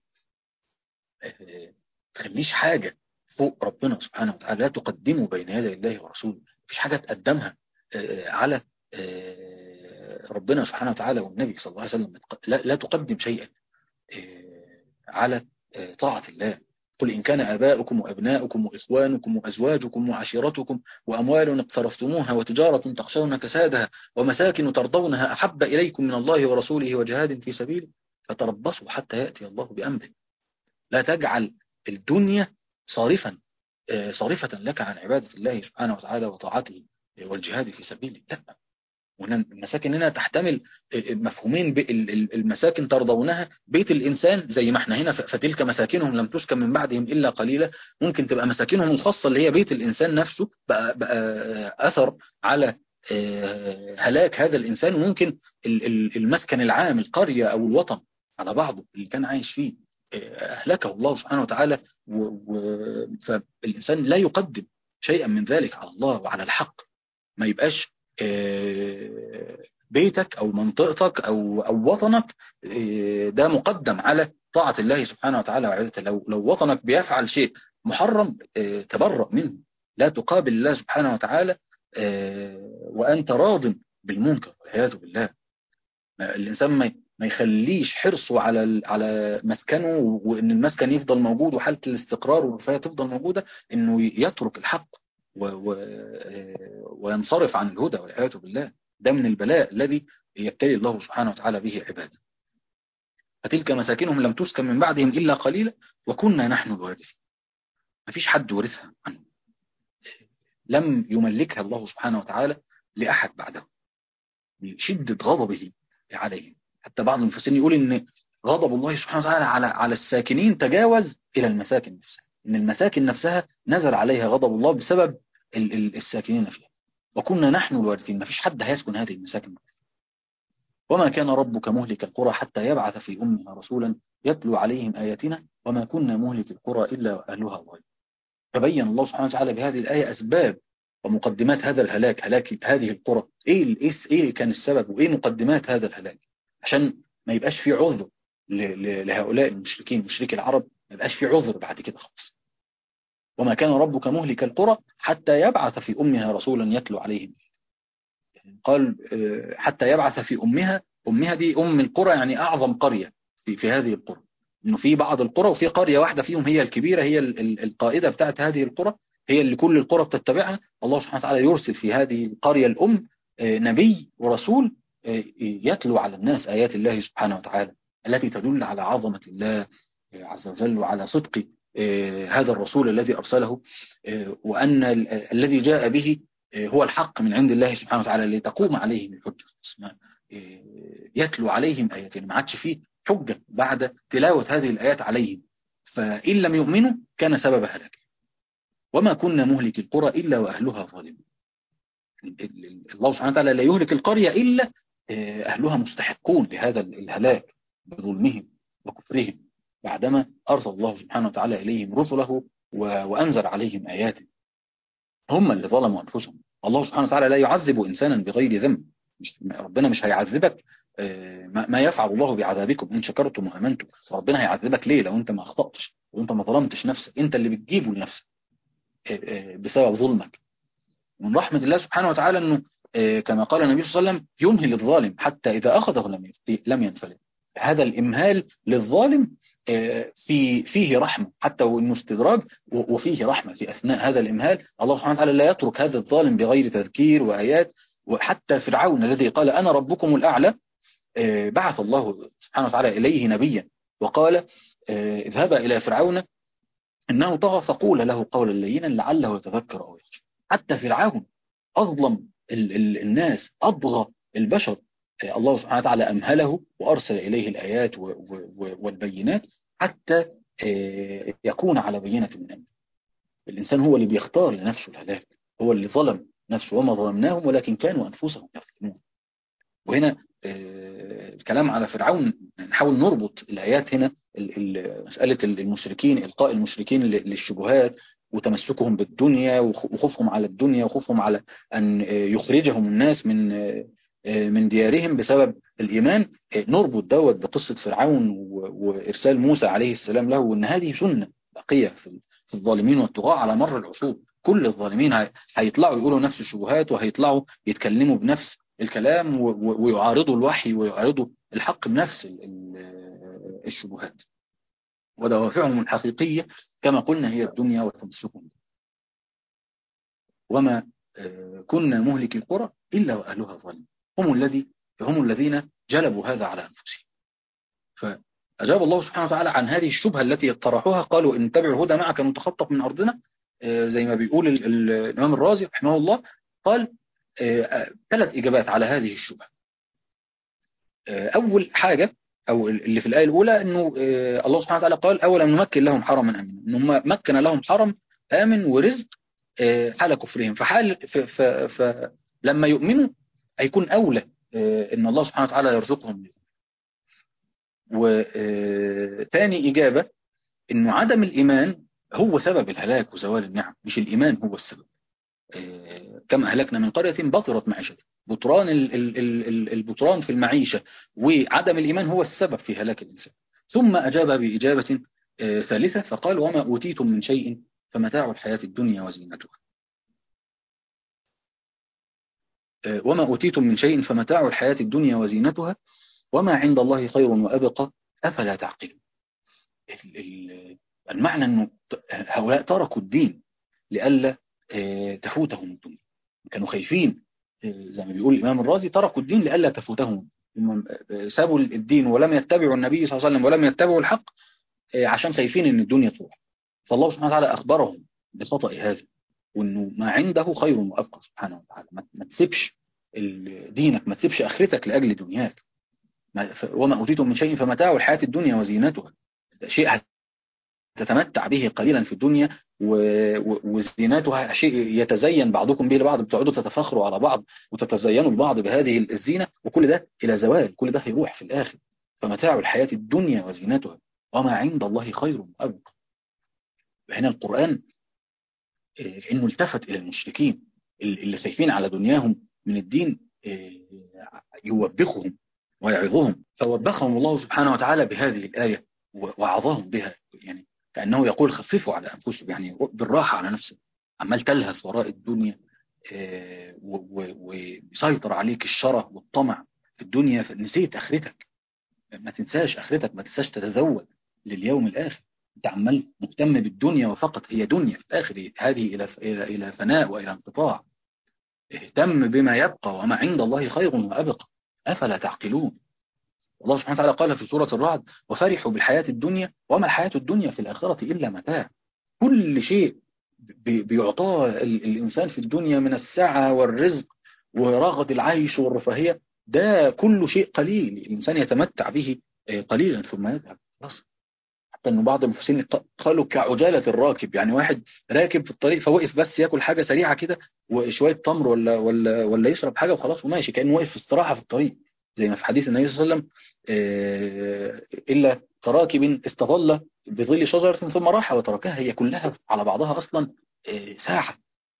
تخليش حاجة فوق ربنا سبحانه وتعالى لا تقدمه بين يدي الله ورسوله مفيش حاجة تقدمها على ربنا سبحانه وتعالى والنبي صلى الله عليه وسلم لا تقدم شيئا على طاعة الله قل إن كان آباؤكم وأبناؤكم وإخوانكم وأزواجكم وعشيرتكم وأموال اقترفتموها وتجارة تخشون كسادها ومساكن ترضونها أحب إليكم من الله ورسوله وجهاد في سبيله فتربصوا حتى يأتي الله بأمره لا تجعل الدنيا صارفا صارفة لك عن عبادة الله سبحانه وتعالى وطاعته والجهاد في سبيله لا المساكن هنا تحتمل مفهومين المساكن ترضونها بيت الإنسان زي ما احنا هنا فتلك مساكنهم لم تسكن من بعدهم إلا قليلا ممكن تبقى مساكنهم الخاصة اللي هي بيت الإنسان نفسه بقى, بقى أثر على هلاك هذا الإنسان وممكن المسكن العام القرية أو الوطن على بعضه اللي كان عايش فيه أهلكه الله سبحانه وتعالى فالإنسان لا يقدم شيئا من ذلك على الله وعلى الحق ما يبقاش بيتك أو منطقتك أو, أو وطنك ده مقدم على طاعة الله سبحانه وتعالى وعزته لو, لو وطنك بيفعل شيء محرم تبرأ منه لا تقابل الله سبحانه وتعالى وأنت راض بالمنكر والعياذ بالله الإنسان ما ما يخليش حرصه على على مسكنه وإن المسكن يفضل موجود وحالة الاستقرار والرفاهية تفضل موجودة إنه يترك الحق و و وينصرف عن الهدى والعياذ بالله ده من البلاء الذي يبتلي الله سبحانه وتعالى به عباده فتلك مساكنهم لم تسكن من بعدهم إلا قليلا وكنا نحن الوارثين مفيش حد ورثها عنه لم يملكها الله سبحانه وتعالى لأحد بعده شدة غضبه عليهم حتى بعض المفسرين يقول ان غضب الله سبحانه وتعالى على على الساكنين تجاوز الى المساكن نفسها ان المساكن نفسها نزل عليها غضب الله بسبب ال ال الساكنين فيها وكنا نحن الوارثين ما فيش حد هيسكن هذه المساكن وما كان ربك مهلك القرى حتى يبعث في أمها رسولا يتلو عليهم آياتنا وما كنا مهلك القرى إلا وأهلها ظالمون فبين الله سبحانه وتعالى بهذه الآية أسباب ومقدمات هذا الهلاك هلاك هذه القرى إيه, إيه كان السبب وإيه مقدمات هذا الهلاك عشان ما يبقاش في عذر لهؤلاء المشركين مشركي العرب ما يبقاش في عذر بعد كده خالص وما كان ربك مهلك القرى حتى يبعث في أمها رسولا يتلو عليهم قال حتى يبعث في أمها أمها دي أم القرى يعني أعظم قرية في, في هذه القرى إنه في بعض القرى وفي قرية واحدة فيهم هي الكبيرة هي القائدة بتاعت هذه القرى هي اللي كل القرى بتتبعها الله سبحانه وتعالى يرسل في هذه القرية الأم نبي ورسول يتلو على الناس آيات الله سبحانه وتعالى التي تدل على عظمة الله عز وجل وعلى صدق هذا الرسول الذي أرسله وأن الذي جاء به هو الحق من عند الله سبحانه وتعالى لتقوم عليهم الحجة يتلو عليهم آياتين ما عادش فيه حجة بعد تلاوة هذه الآيات عليهم فإن لم يؤمنوا كان سبب هلاك وما كنا مهلك القرى إلا وأهلها ظالمون الله سبحانه وتعالى لا يهلك القرية إلا أهلها مستحقون لهذا الهلاك بظلمهم وكفرهم بعدما أرسل الله سبحانه وتعالى إليهم رسله وأنزل عليهم آياته هم اللي ظلموا أنفسهم الله سبحانه وتعالى لا يعذب إنسانا بغير ذنب ربنا مش هيعذبك ما يفعل الله بعذابكم إن شكرتم وأمنتم ربنا هيعذبك ليه لو أنت ما أخطأتش وأنت ما ظلمتش نفسك أنت اللي بتجيبه لنفسك بسبب ظلمك من رحمة الله سبحانه وتعالى أنه كما قال النبي صلى الله عليه وسلم يمهل الظالم حتى إذا أخذه لم لم ينفلت هذا الإمهال للظالم في فيه رحمة حتى وإنه استدراج وفيه رحمة في أثناء هذا الإمهال الله سبحانه وتعالى لا يترك هذا الظالم بغير تذكير وآيات وحتى فرعون الذي قال أنا ربكم الأعلى بعث الله سبحانه وتعالى إليه نبيا وقال اذهبا إلى فرعون إنه طغى فقول له قولا لينا لعله يتذكر أو يخشى حتى فرعون أظلم ال ال الناس أبغى البشر الله سبحانه وتعالى أمهله وأرسل إليه الآيات والبينات حتى يكون على بينة من أمره الإنسان هو اللي بيختار لنفسه الهلاك هو اللي ظلم نفسه وما ظلمناهم ولكن كانوا أنفسهم يظلمون وهنا الكلام على فرعون نحاول نربط الآيات هنا مسألة المشركين إلقاء المشركين للشبهات وتمسكهم بالدنيا وخوفهم على الدنيا وخوفهم على أن يخرجهم الناس من من ديارهم بسبب الإيمان نربط دوت بقصة فرعون وإرسال موسى عليه السلام له وأن هذه سنة بقية في الظالمين والطغاة على مر العصور كل الظالمين هيطلعوا يقولوا نفس الشبهات وهيطلعوا يتكلموا بنفس الكلام ويعارضوا الوحي ويعارضوا الحق بنفس الشبهات ودوافعهم الحقيقية كما قلنا هي الدنيا وتمسكهم وما كنا مهلك القرى إلا وأهلها ظالمون هم الذي هم الذين جلبوا هذا على أنفسهم فأجاب الله سبحانه وتعالى عن هذه الشبهة التي طرحوها قالوا إن تبع الهدى معك نتخطف من أرضنا زي ما بيقول الإمام الرازي رحمه الله قال ثلاث إجابات على هذه الشبهة أول حاجة أو اللي في الآية الأولى أنه الله سبحانه وتعالى قال أولا نمكن لهم حرما آمنا أنهم مكن لهم حرم آمن ورزق حال كفرهم فحال فلما يؤمنوا هيكون أولى أن الله سبحانه وتعالى يرزقهم وثاني إجابة أنه عدم الإيمان هو سبب الهلاك وزوال النعم مش الإيمان هو السبب كما أهلكنا من قرية بطرت معيشتها بطران البطران في المعيشة وعدم الإيمان هو السبب في هلاك الإنسان ثم أجاب بإجابة ثالثة فقال وما أوتيتم من شيء فمتاع الحياة الدنيا وزينتها وما أوتيتم من شيء فمتاع الحياة الدنيا وزينتها وما عند الله خير وأبقى أفلا تعقلون المعنى أنه هؤلاء تركوا الدين لئلا تفوتهم الدنيا كانوا خايفين زي ما بيقول الإمام الرازي تركوا الدين لئلا تفوتهم سابوا الدين ولم يتبعوا النبي صلى الله عليه وسلم ولم يتبعوا الحق عشان خايفين ان الدنيا تروح فالله سبحانه وتعالى أخبرهم بخطأ هذا وانه ما عنده خير وابقى سبحانه وتعالى ما تسيبش دينك ما تسيبش اخرتك لاجل دنياك وما اوتيتم من شيء فمتاع الحياه الدنيا وزينتها شيء تتمتع به قليلا في الدنيا وزينتها شيء يتزين بعضكم به لبعض بتقعدوا تتفخروا على بعض وتتزينوا البعض بهذه الزينة وكل ده إلى زوال كل ده هيروح في الآخر فمتاع الحياة الدنيا وزينتها وما عند الله خير وأبقى هنا القرآن كأنه التفت إلى المشركين اللي سيفين على دنياهم من الدين يوبخهم ويعظهم فوبخهم الله سبحانه وتعالى بهذه الآية وعظهم بها يعني كأنه يقول خففوا على أنفسهم يعني بالراحة على نفسك عمال تلهث وراء الدنيا ويسيطر عليك الشره والطمع في الدنيا نسيت آخرتك ما تنساش آخرتك ما تنساش تتزود لليوم الآخر انت عمال مهتم بالدنيا وفقط هي دنيا في الآخر هذه إلى إلى إلى فناء وإلى انقطاع اهتم بما يبقى وما عند الله خير وأبقى أفلا تعقلون الله سبحانه وتعالى قال في سورة الرعد وفرحوا بالحياة الدنيا وما الحياة الدنيا في الآخرة إلا متاع كل شيء بيعطاه الإنسان في الدنيا من السعة والرزق ورغد العيش والرفاهية ده كل شيء قليل الإنسان يتمتع به قليلا ثم يذهب بس حتى أنه بعض المفسرين قالوا كعجالة الراكب يعني واحد راكب في الطريق فوقف بس ياكل حاجة سريعة كده وشوية تمر ولا ولا ولا يشرب حاجة وخلاص وماشي كأنه واقف في استراحة في الطريق زي ما في حديث النبي صلى الله عليه وسلم إلا كراكب استظل بظل شجرة ثم راح وتركها هي كلها على بعضها أصلا ساعة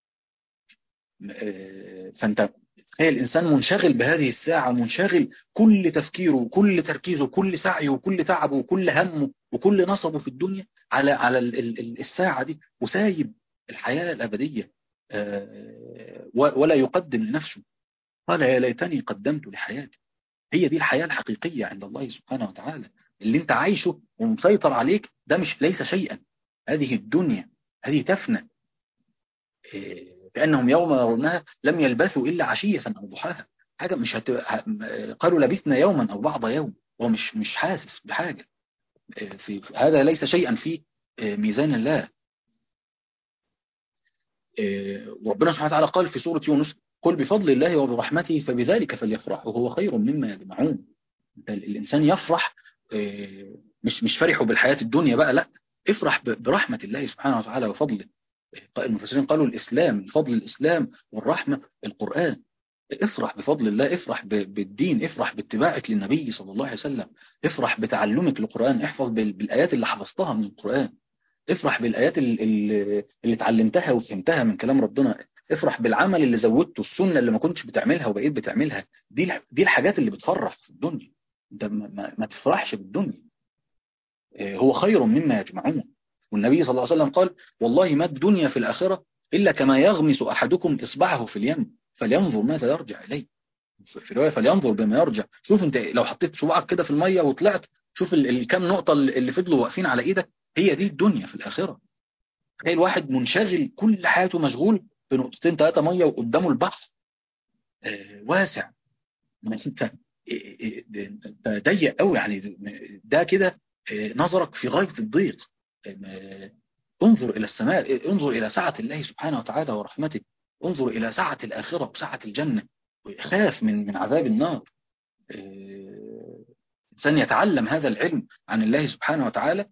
فأنت هي الإنسان منشغل بهذه الساعة منشغل كل تفكيره كل تركيزه كل سعيه وكل تعبه وكل همه وكل نصبه في الدنيا على على الساعة دي وسايب الحياة الأبدية ولا يقدم لنفسه قال يا ليتني قدمت لحياتي هي دي الحياة الحقيقية عند الله سبحانه وتعالى اللي انت عايشه ومسيطر عليك ده مش ليس شيئا هذه الدنيا هذه تفنى كأنهم يوم يرونها لم يلبثوا إلا عشية أو ضحاها حاجة مش هت... قالوا لبثنا يوما أو بعض يوم هو مش مش حاسس بحاجة في هذا ليس شيئا في ميزان الله ربنا سبحانه وتعالى قال في سورة يونس قل بفضل الله وبرحمته فبذلك فليفرحوا وهو خير مما يجمعون الإنسان يفرح مش مش فرحوا بالحياة الدنيا بقى لا افرح برحمة الله سبحانه وتعالى وفضله المفسرين قالوا الإسلام فضل الإسلام والرحمة القرآن افرح بفضل الله افرح بالدين افرح باتباعك للنبي صلى الله عليه وسلم افرح بتعلمك للقرآن احفظ بالآيات اللي حفظتها من القرآن افرح بالآيات اللي, اللي اتعلمتها وفهمتها من كلام ربنا افرح بالعمل اللي زودته السنة اللي ما كنتش بتعملها وبقيت بتعملها دي دي الحاجات اللي بتفرح في الدنيا انت ما, ما تفرحش بالدنيا هو خير مما يجمعون والنبي صلى الله عليه وسلم قال والله ما الدنيا في الآخرة إلا كما يغمس أحدكم إصبعه في اليم فلينظر ماذا يرجع إليه في رواية فلينظر بما يرجع شوف انت لو حطيت صباعك كده في المية وطلعت شوف الكام نقطة اللي فضلوا واقفين على ايدك هي دي الدنيا في الآخرة هي الواحد منشغل كل حياته مشغول بنقطتين ثلاثة مية وقدامه البحر آه واسع انت ضيق قوي يعني ده كده نظرك في غاية الضيق انظر إلى السماء انظر إلى سعة الله سبحانه وتعالى ورحمته انظر إلى سعة الآخرة وسعة الجنة ويخاف من من عذاب النار الإنسان يتعلم هذا العلم عن الله سبحانه وتعالى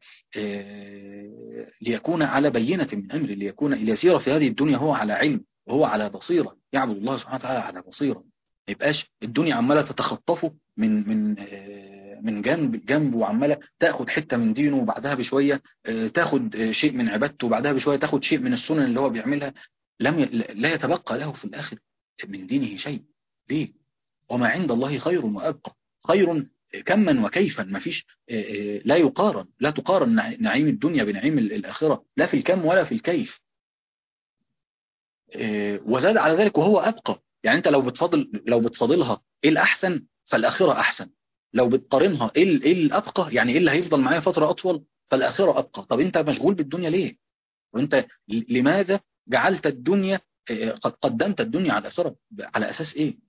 ليكون على بينة من أمره ليكون ليسير في هذه الدنيا هو على علم وهو على بصيرة يعبد الله سبحانه وتعالى على بصيرة ما يبقاش الدنيا عمالة تتخطفه من من من جنب جنب وعماله تاخد حته من دينه وبعدها بشويه تاخد شيء من عبادته وبعدها بشويه تاخد شيء من السنن اللي هو بيعملها لم ي... لا يتبقى له في الاخر من دينه شيء ليه وما عند الله خير وابقى خير كما وكيفا ما فيش لا يقارن لا تقارن نعيم الدنيا بنعيم الاخره لا في الكم ولا في الكيف وزاد على ذلك وهو ابقى يعني انت لو بتفضل لو بتفضلها ايه الاحسن فالاخره احسن لو بتقارنها ايه ال- ايه الابقى يعني ايه اللي هيفضل معايا فتره اطول فالاخره ابقى طب انت مشغول بالدنيا ليه وانت ل- لماذا جعلت الدنيا آه، قد قدمت الدنيا على الاخره على اساس ايه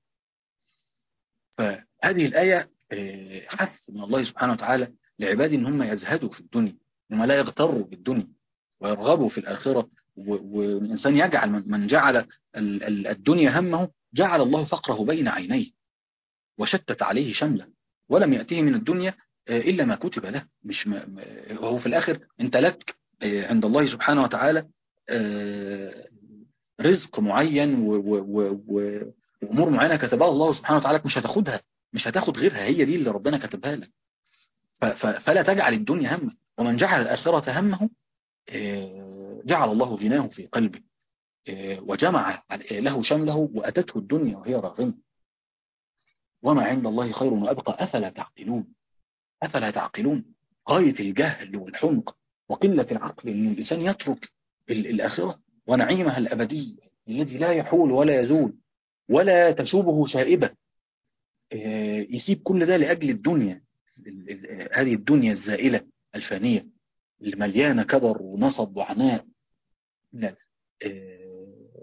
فهذه الايه آه، حث من الله سبحانه وتعالى لعباده ان هم يزهدوا في الدنيا هم لا يغتروا بالدنيا ويرغبوا في الاخره و- والانسان يجعل من من جعل ال- ال- الدنيا همه جعل الله فقره بين عينيه وشتت عليه شمله ولم يأته من الدنيا آه، إلا ما كتب له مش ما ما- هو في الآخر أنت لك آه، عند الله سبحانه وتعالى آه، رزق معين و- و- و- و- وأمور معينة كتبها الله سبحانه وتعالى مش هتاخدها مش هتاخد غيرها هي دي اللي ربنا كتبها لك ف- ف- فلا تجعل الدنيا همه ومن جعل الآخرة همه آه، جعل الله غناه في قلبه آه، وجمع له شمله وأتته الدنيا وهي راغمة وما عند الله خير وأبقى أفلا تعقلون أفلا تعقلون غاية الجهل والحمق وقلة العقل أن الإنسان يترك ال- الآخرة ونعيمها الأبدي الذي لا يحول ولا يزول ولا تشوبه شائبة آه، يسيب كل ده لأجل الدنيا ال- ال- هذه الدنيا الزائلة الفانية اللي مليانة كدر ونصب وعناء لا. آه،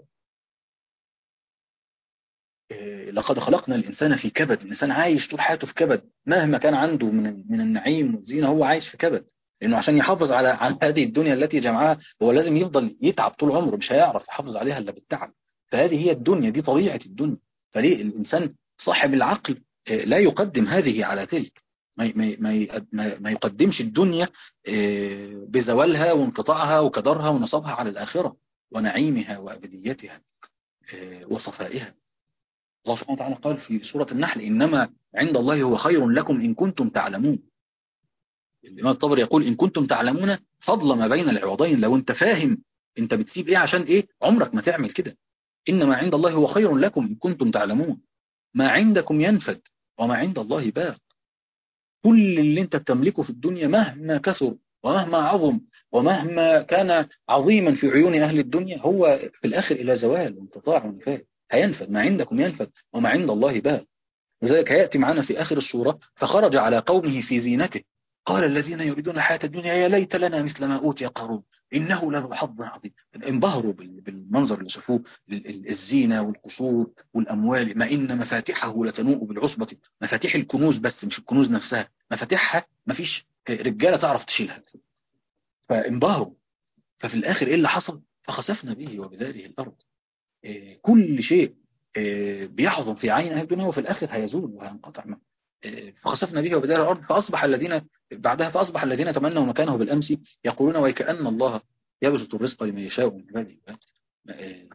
آه، لقد خلقنا الإنسان في كبد الإنسان عايش طول حياته في كبد مهما كان عنده من من النعيم والزينة هو عايش في كبد لأنه عشان يحافظ على على هذه الدنيا التي جمعها هو لازم يفضل يتعب طول عمره مش هيعرف يحافظ عليها إلا بالتعب فهذه هي الدنيا دي طبيعة الدنيا فليه الإنسان صاحب العقل آه، لا يقدم هذه على تلك ما ما ما ما- ما يقدمش الدنيا آه، بزوالها وانقطاعها وكدرها ونصبها على الآخرة ونعيمها وأبديتها آه، وصفائها الله سبحانه وتعالى قال في سورة النحل إنما عند الله هو خير لكم إن كنتم تعلمون الإمام الطبري يقول إن كنتم تعلمون فضل ما بين العوضين لو أنت فاهم أنت بتسيب إيه عشان إيه عمرك ما تعمل كده إنما عند الله هو خير لكم إن كنتم تعلمون ما عندكم ينفد وما عند الله باق كل اللي أنت بتملكه في الدنيا مهما كثر ومهما عظم ومهما كان عظيما في عيون أهل الدنيا هو في الآخر إلى زوال وانقطاع ونفاد هينفد ما عندكم ينفد وما عند الله باق لذلك هيأتي معنا في آخر السورة فخرج على قومه في زينته قال الذين يريدون الحياة الدنيا يا ليت لنا مثل ما أوتي قارون إنه لذو حظ عظيم انبهروا بال- بالمنظر اللي شافوه ال- ال- الزينة والقصور والأموال ما إن مفاتحه لتنوء بالعصبة مفاتيح الكنوز بس مش الكنوز نفسها مفاتيحها مفيش رجالة تعرف تشيلها فانبهروا ففي الآخر إيه اللي حصل فخسفنا به وبداره الأرض إيه، كل شيء إيه، بيحظم في عين أهل الدنيا وفي الآخر هيزول وهينقطع منه. إيه، فخسفنا به وبدار الأرض فأصبح الذين بعدها فأصبح الذين تمنوا مكانه بالأمس يقولون ويكأن الله يبسط الرزق لمن يشاء من عباده ويقدر. ما- إيه،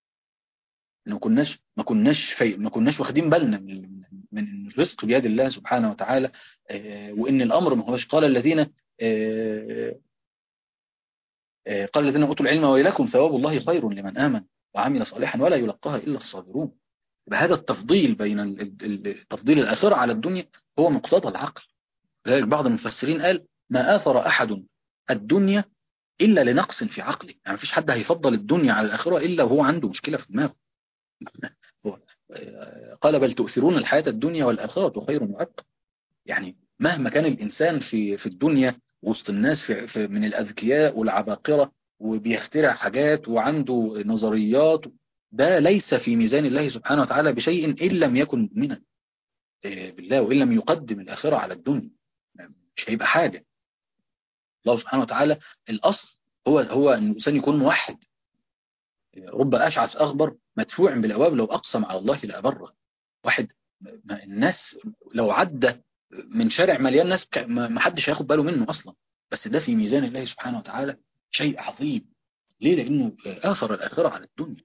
ما كناش ما كناش في ما كناش واخدين بالنا من من إن الرزق بيد الله سبحانه وتعالى إيه، وإن الأمر ما هوش قال الذين إيه، إيه، قال الذين أوتوا العلم ويلكم ثواب الله خير لمن آمن وعمل صالحا ولا يلقاها إلا الصابرون بهذا التفضيل بين ال- ال- ال- تفضيل الآخرة على الدنيا هو مقتضى العقل لذلك بعض المفسرين قال ما آثر أحد الدنيا إلا لنقص في عقله يعني مفيش حد هيفضل الدنيا على الآخرة إلا وهو عنده مشكلة في دماغه هو- آه، قال بل تؤثرون الحياة الدنيا والآخرة خير وأبقى يعني مهما كان الإنسان في في الدنيا وسط الناس في في من الأذكياء والعباقرة وبيخترع حاجات وعنده نظريات ده ليس في ميزان الله سبحانه وتعالى بشيء إن لم يكن مؤمنا آه، بالله وإن لم يقدم الآخرة على الدنيا مش هيبقى حاجة الله سبحانه وتعالى الأصل هو هو أن الإنسان يكون موحد رب أشعث أخبر مدفوع بالأبواب لو أقسم على الله لأبره واحد ما الناس لو عدى من شارع مليان ناس ك- ما ما حدش هياخد باله منه أصلا بس ده في ميزان الله سبحانه وتعالى شيء عظيم ليه لأنه آثر الآخرة على الدنيا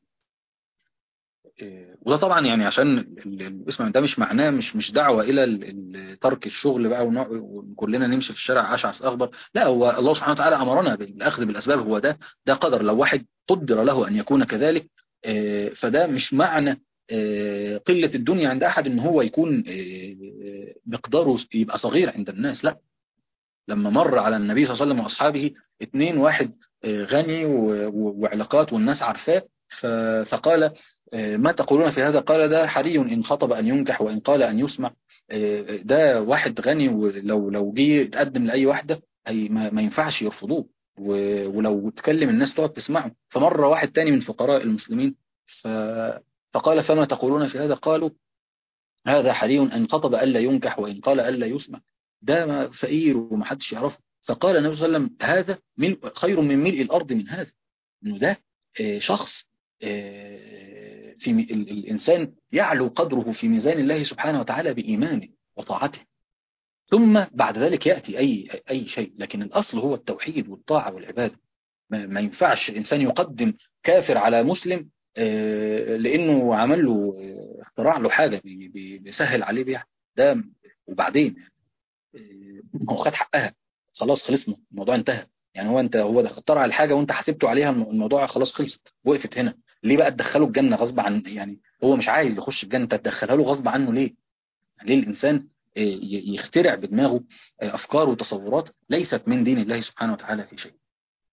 إيه، وده طبعا يعني عشان ال- ال- اسمع ده مش معناه مش مش دعوة إلى ال- ال- ترك الشغل بقى ونوع- وكلنا نمشي في الشارع أشعث أخبر لا هو الله سبحانه وتعالى أمرنا بالأخذ بالأسباب هو ده ده قدر لو واحد قدر له أن يكون كذلك إيه، فده مش معنى إيه، قلة الدنيا عند أحد إن هو يكون إيه، مقداره يبقى صغير عند الناس لا لما مر على النبي صلى الله عليه وسلم وأصحابه اتنين واحد آه، غني و- و- وعلاقات والناس عارفاه فقال ما تقولون في هذا قال ده حري إن خطب أن ينكح وإن قال أن يسمع ده واحد غني ولو لو جه يتقدم لأي واحدة ما ينفعش يرفضوه ولو اتكلم الناس تقعد تسمعه فمرة واحد تاني من فقراء المسلمين فقال فما تقولون في هذا قالوا هذا حري أن خطب ألا ينكح وإن قال ألا يسمع ده فقير ومحدش يعرفه فقال النبي صلى الله عليه وسلم هذا خير من ملء الأرض من هذا إنه ده شخص في الإنسان يعلو قدره في ميزان الله سبحانه وتعالى بإيمانه وطاعته ثم بعد ذلك يأتي أي, أي شيء لكن الأصل هو التوحيد والطاعة والعبادة ما ينفعش الإنسان يقدم كافر على مسلم لأنه عمل له اختراع له حاجة بيسهل عليه بيها ده وبعدين هو خد حقها خلاص خلصنا الموضوع انتهى يعني هو انت هو ده اخترع الحاجه وانت حاسبته عليها الموضوع خلاص خلصت وقفت هنا ليه بقى تدخله الجنه غصب عن يعني هو مش عايز يخش الجنه انت تدخلها له غصب عنه ليه ليه الانسان يخترع بدماغه افكار وتصورات ليست من دين الله سبحانه وتعالى في شيء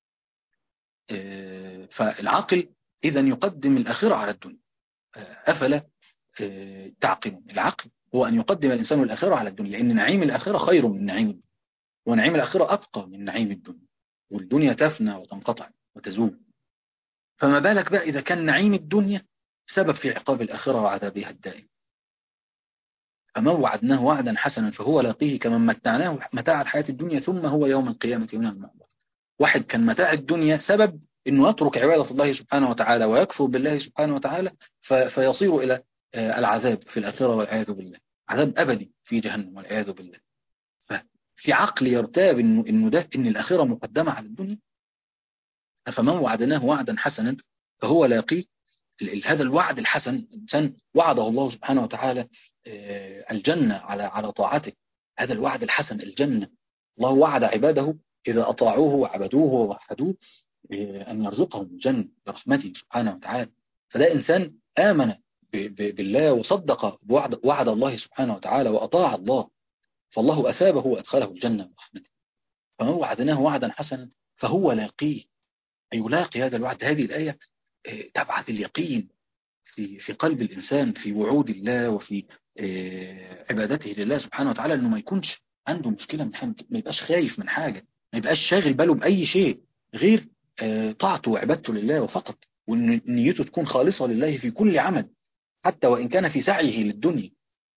فالعاقل اذا يقدم الاخره على الدنيا افلا تعقلون العقل هو ان يقدم الانسان الاخره على الدنيا لان نعيم الاخره خير من نعيم الدنيا ونعيم الاخره ابقى من نعيم الدنيا والدنيا تفنى وتنقطع وتزول فما بالك بقى إذا كان نعيم الدنيا سبب في عقاب الآخرة وعذابها الدائم فمن وعدناه وعدا حسنا فهو لاقيه كمن متعناه متاع الحياة الدنيا ثم هو يوم القيامة من المحضر واحد كان متاع الدنيا سبب انه يترك عبادة الله سبحانه وتعالى ويكفر بالله سبحانه وتعالى فيصير إلى العذاب في الآخرة والعياذ بالله عذاب أبدي في جهنم والعياذ بالله في عقل يرتاب انه انه ده ان الاخره مقدمه على الدنيا فمن وعدناه وعدا حسنا فهو لاقيه هذا الوعد الحسن الانسان وعده الله سبحانه وتعالى الجنه على على طاعته هذا الوعد الحسن الجنه الله وعد عباده اذا اطاعوه وعبدوه ووحدوه ان يرزقهم الجنه برحمته سبحانه وتعالى فده انسان امن بالله وصدق بوعد وعد الله سبحانه وتعالى واطاع الله فالله أثابه وأدخله الجنة برحمته فمن وعدناه وعدا حسنا فهو لاقيه أي يلاقي هذا الوعد هذه الآية تبعث اليقين في في قلب الإنسان في وعود الله وفي عبادته لله سبحانه وتعالى أنه ما يكونش عنده مشكلة من حاجة ما يبقاش خايف من حاجة ما يبقاش شاغل باله بأي شيء غير طاعته وعبادته لله وفقط وأن نيته تكون خالصة لله في كل عمل حتى وإن كان في سعيه للدنيا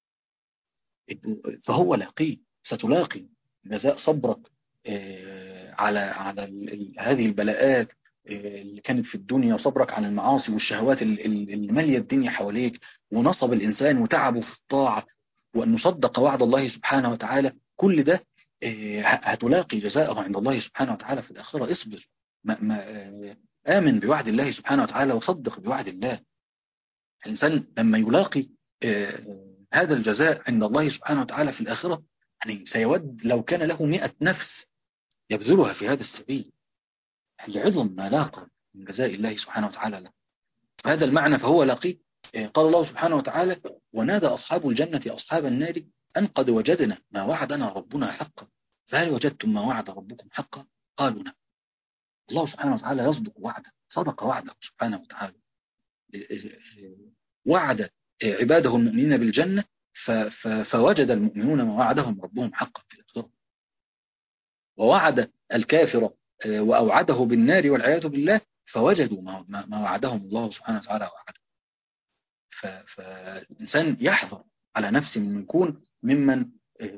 فهو لاقيه ستلاقي جزاء صبرك على على هذه البلاءات اللي كانت في الدنيا وصبرك عن المعاصي والشهوات اللي ماليه الدنيا حواليك ونصب الانسان وتعبه في الطاعه وانه صدق وعد الله سبحانه وتعالى كل ده هتلاقي جزاءه عند الله سبحانه وتعالى في الاخره اصبر ما ما امن بوعد الله سبحانه وتعالى وصدق بوعد الله الانسان لما يلاقي هذا الجزاء عند الله سبحانه وتعالى في الآخرة يعني سيود لو كان له مئة نفس يبذلها في هذا السبيل لعظم ما لاقى من جزاء الله سبحانه وتعالى له فهذا المعنى فهو لاقيه قال الله سبحانه وتعالى ونادى أصحاب الجنة أصحاب النار أن قد وجدنا ما وعدنا ربنا حقا فهل وجدتم ما وعد ربكم حقا قالوا نعم الله سبحانه وتعالى يصدق وعده صدق وعده سبحانه وتعالى وعد عباده المؤمنين بالجنة فوجد المؤمنون ما وعدهم ربهم حقا في الآخرة ووعد الكافر وأوعده بالنار والعياذ بالله فوجدوا ما وعدهم الله سبحانه وتعالى وعده فالإنسان يحذر على نفسه من يكون ممن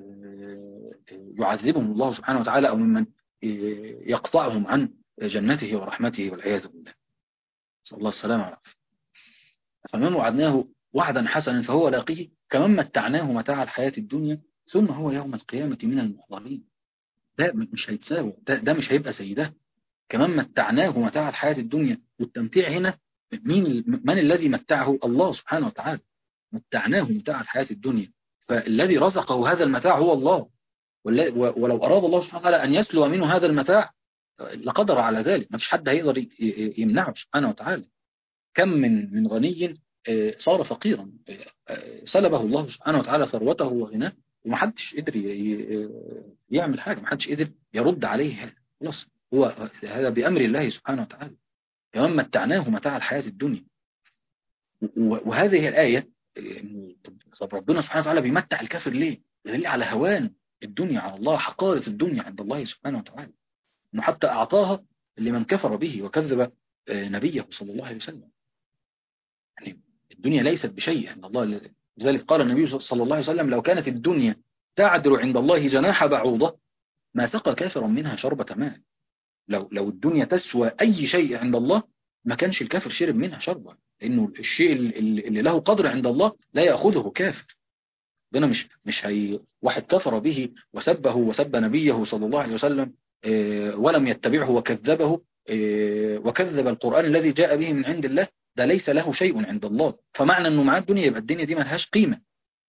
يعذبهم الله سبحانه وتعالى أو ممن يقطعهم عن جنته ورحمته والعياذ بالله صلى الله السلامة والعافية فمن وعدناه وعدا حسنا فهو لاقيه كمن متعناه متاع الحياة الدنيا ثم هو يوم القيامة من المحضرين ده مش هيتساوى ده, ده مش هيبقى زي ده كمان متعناه متاع الحياة الدنيا والتمتيع هنا مين من الذي متعه الله سبحانه وتعالى متعناه متاع الحياة الدنيا فالذي رزقه هذا المتاع هو الله ولو أراد الله سبحانه وتعالى أن يسلو منه هذا المتاع لقدر على ذلك ما فيش حد هيقدر يمنعه سبحانه وتعالى كم من من غني صار فقيرا سلبه الله سبحانه وتعالى ثروته وغناه ومحدش قدر يعمل حاجة محدش قدر يرد عليه هذا خلاص هو هذا بأمر الله سبحانه وتعالى كمان متعناه متاع الحياة الدنيا وهذه الآية طب ربنا سبحانه وتعالى بيمتع الكافر ليه؟ دليل على هوان الدنيا على الله حقارة الدنيا عند الله سبحانه وتعالى انه حتى اعطاها لمن كفر به وكذب نبيه صلى الله عليه وسلم يعني الدنيا ليست بشيء عند الله لذلك قال النبي صلى الله عليه وسلم لو كانت الدنيا تعدل عند الله جناح بعوضة ما سقى كافرا منها شربة ماء لو لو الدنيا تسوى أي شيء عند الله ما كانش الكافر شرب منها شربة لأنه الشيء اللي له قدر عند الله لا يأخذه كافر ربنا مش مش هي واحد كفر به وسبه وسب نبيه صلى الله عليه وسلم ولم يتبعه وكذبه وكذب القرآن الذي جاء به من عند الله ده ليس له شيء عند الله فمعنى انه معاه الدنيا يبقى الدنيا دي ما لهاش قيمة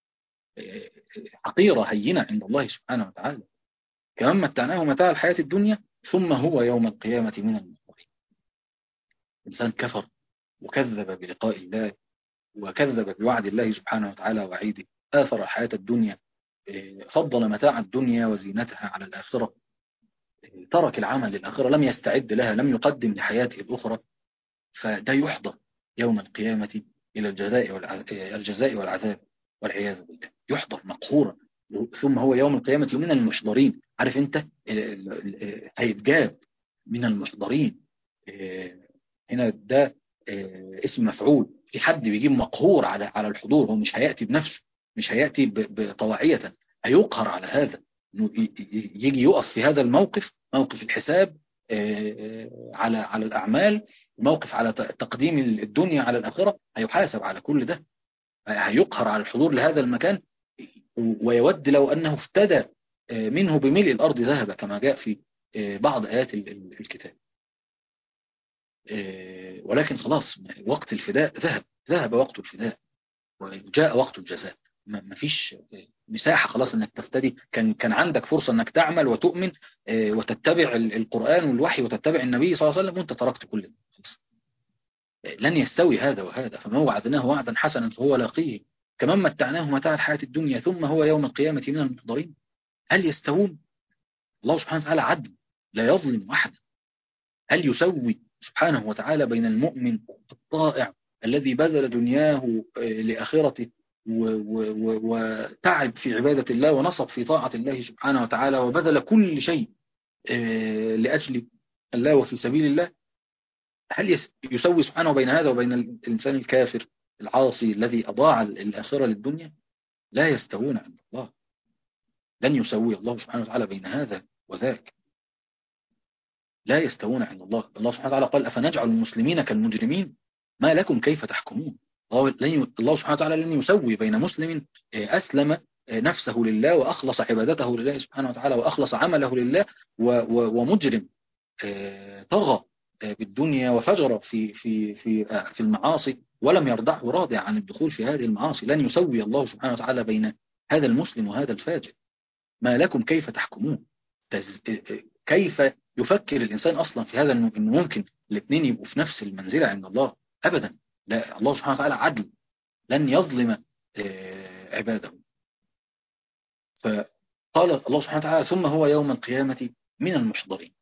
حقيرة هينة عند الله سبحانه وتعالى كمان متعناه متاع الحياة الدنيا ثم هو يوم القيامة من المحضرين إنسان كفر وكذب بلقاء الله وكذب بوعد الله سبحانه وتعالى وعيده آثر الحياة الدنيا فضل متاع الدنيا وزينتها على الآخرة ترك العمل للآخرة لم يستعد لها لم يقدم لحياته الأخرى فده يحضر يوم القيامة إلى الجزاء الجزاء والعذاب والعياذ بالله يحضر مقهورا ثم هو يوم القيامة من المحضرين عارف انت هيتجاب من المحضرين هنا ده اسم مفعول في حد بيجيب مقهور على على الحضور هو مش هيأتي بنفسه مش هيأتي بطواعية هيقهر على هذا انه يجي يقف في هذا الموقف موقف الحساب على على الأعمال موقف على تقديم الدنيا على الآخرة هيحاسب على كل ده هيقهر على الحضور لهذا المكان ويود لو أنه افتدى منه بملء الأرض ذهب كما جاء في بعض آيات الكتاب ولكن خلاص وقت الفداء ذهب ذهب وقت الفداء وجاء وقت الجزاء ما فيش مساحة خلاص انك تفتدي كان كان عندك فرصة انك تعمل وتؤمن وتتبع القرآن والوحي وتتبع النبي صلى الله عليه وسلم وانت تركت كل ده خلاص لن يستوي هذا وهذا فما وعدناه وعدا حسنا فهو لاقيه كمان متعناه متاع الحياة الدنيا ثم هو يوم القيامة من المحضرين هل يستوون الله سبحانه وتعالى عدل لا يظلم أحدا هل يسوي سبحانه وتعالى بين المؤمن الطائع الذي بذل دنياه لآخرته وتعب في عبادة الله ونصب في طاعة الله سبحانه وتعالى وبذل كل شيء لأجل الله وفي سبيل الله هل يسوي سبحانه بين هذا وبين الإنسان الكافر العاصي الذي أضاع الآخرة للدنيا لا يستوون عند الله لن يسوي الله سبحانه وتعالى بين هذا وذاك لا يستوون عند الله الله سبحانه وتعالى قال أفنجعل المسلمين كالمجرمين ما لكم كيف تحكمون الله سبحانه وتعالى لن يسوي بين مسلم أسلم نفسه لله وأخلص عبادته لله سبحانه وتعالى وأخلص عمله لله ومجرم طغى بالدنيا وفجر في في في في المعاصي ولم يرضعه راضع عن الدخول في هذه المعاصي لن يسوي الله سبحانه وتعالى بين هذا المسلم وهذا الفاجر ما لكم كيف تحكمون كيف يفكر الإنسان أصلا في هذا أنه ممكن الاثنين يبقوا في نفس المنزلة عند الله أبدا لا الله سبحانه وتعالى عدل لن يظلم عباده فقال الله سبحانه وتعالى ثم هو يوم القيامة من المحضرين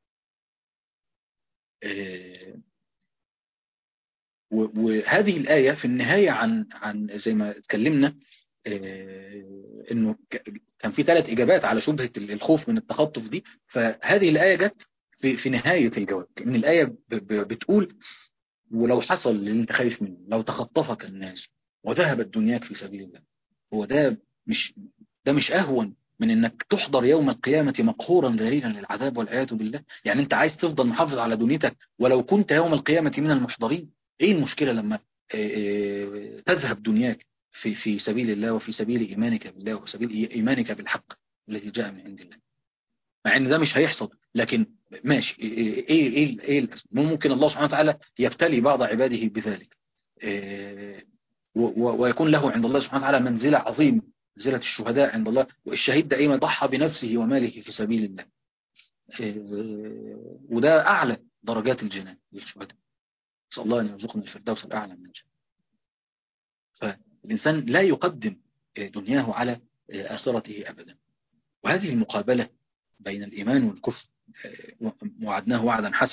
وهذه الآية في النهاية عن عن زي ما اتكلمنا انه كان في ثلاث اجابات على شبهة الخوف من التخطف دي فهذه الآية جت في, في نهاية الجواب ان الآية بتقول ولو حصل اللي انت خايف منه لو تخطفك الناس وذهبت دنياك في سبيل الله هو ده مش ده مش اهون من انك تحضر يوم القيامة مقهورا ذليلا للعذاب والعياذ بالله يعني انت عايز تفضل محافظ على دنيتك ولو كنت يوم القيامة من المحضرين ايه المشكلة لما تذهب دنياك في في سبيل الله وفي سبيل ايمانك بالله وفي سبيل ايمانك بالحق الذي جاء من عند الله مع ان ده مش هيحصل لكن ماشي ايه ايه ايه ممكن الله سبحانه وتعالى يبتلي بعض عباده بذلك إيه ويكون له عند الله سبحانه وتعالى منزلة عظيمة منزلة الشهداء عند الله والشهيد دائما ضحى بنفسه وماله في سبيل الله إيه وده أعلى درجات الجنان للشهداء نسأل الله أن يرزقنا الفردوس الأعلى من الجنة فالإنسان لا يقدم دنياه على آخرته أبدا وهذه المقابلة بين الإيمان والكفر وعدناه وعدا حسنا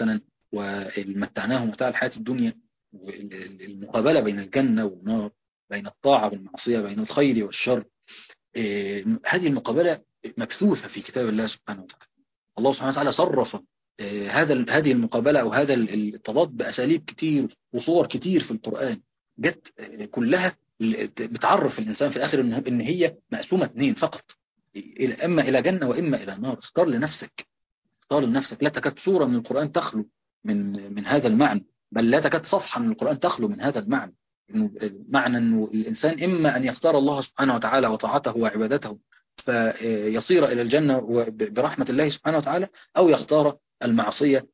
ومتعناهم متاع الحياة الدنيا المقابلة بين الجنة والنار بين الطاعة والمعصية بين الخير والشر هذه المقابلة مبثوثة في كتاب الله سبحانه وتعالى الله سبحانه وتعالى صرف هذا هذه المقابلة أو هذا التضاد بأساليب كتير وصور كتير في القرآن جت كلها بتعرف الإنسان في الآخر إن هي مقسومة اثنين فقط إما إلى جنة وإما إلى نار اختار لنفسك اختار لنفسك لا تكاد سورة من القرآن تخلو من من هذا المعنى بل لا تكاد صفحة من القرآن تخلو من هذا المعنى إنه معنى أنه الإنسان إما أن يختار الله سبحانه وتعالى وطاعته وعبادته فيصير إلى الجنة برحمة الله سبحانه وتعالى أو يختار المعصية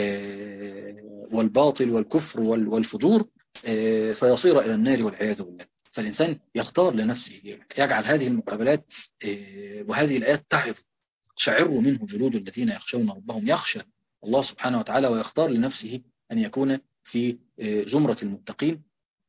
والباطل والكفر والفجور فيصير إلى النار والعياذ بالله فالإنسان يختار لنفسه يجعل هذه المقابلات وهذه الآيات تعظ تشعر منه جلود الذين يخشون ربهم يخشى الله سبحانه وتعالى ويختار لنفسه أن يكون في زمرة المتقين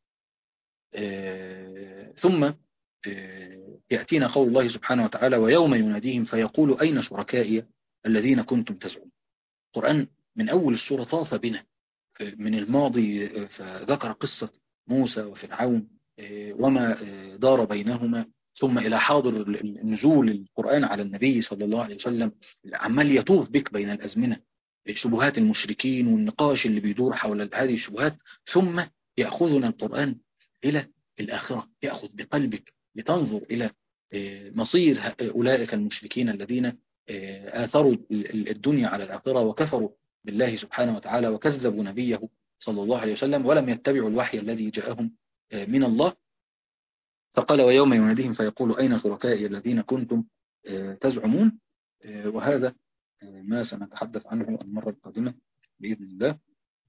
ثم يأتينا قول الله سبحانه وتعالى ويوم يناديهم فيقول أين شركائي الذين كنتم تزعمون القرآن من أول السورة طاف بنا من الماضي فذكر قصة موسى وفرعون وما دار بينهما ثم إلى حاضر نزول القرآن على النبي صلى الله عليه وسلم عمال يطوف بك بين الأزمنة شبهات المشركين والنقاش اللي بيدور حول هذه الشبهات ثم يأخذنا القرآن إلى الآخرة يأخذ بقلبك لتنظر إلى مصير أولئك المشركين الذين آثروا الدنيا على الآخرة وكفروا بالله سبحانه وتعالى وكذبوا نبيه صلى الله عليه وسلم ولم يتبعوا الوحي الذي جاءهم من الله فقال ويوم يناديهم فيقول أين شركائي الذين كنتم تزعمون وهذا ما سنتحدث عنه المرة القادمة بإذن الله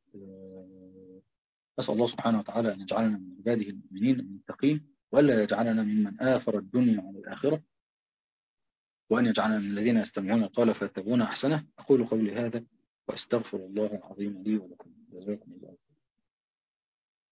أسأل الله سبحانه وتعالى أن يجعلنا من عباده المؤمنين المتقين وألا يجعلنا ممن آثر الدنيا على الآخرة وأن يجعلنا من الذين يستمعون القول فيتبعون أحسنه أقول قولي هذا وأستغفر الله العظيم لي ولكم جزاكم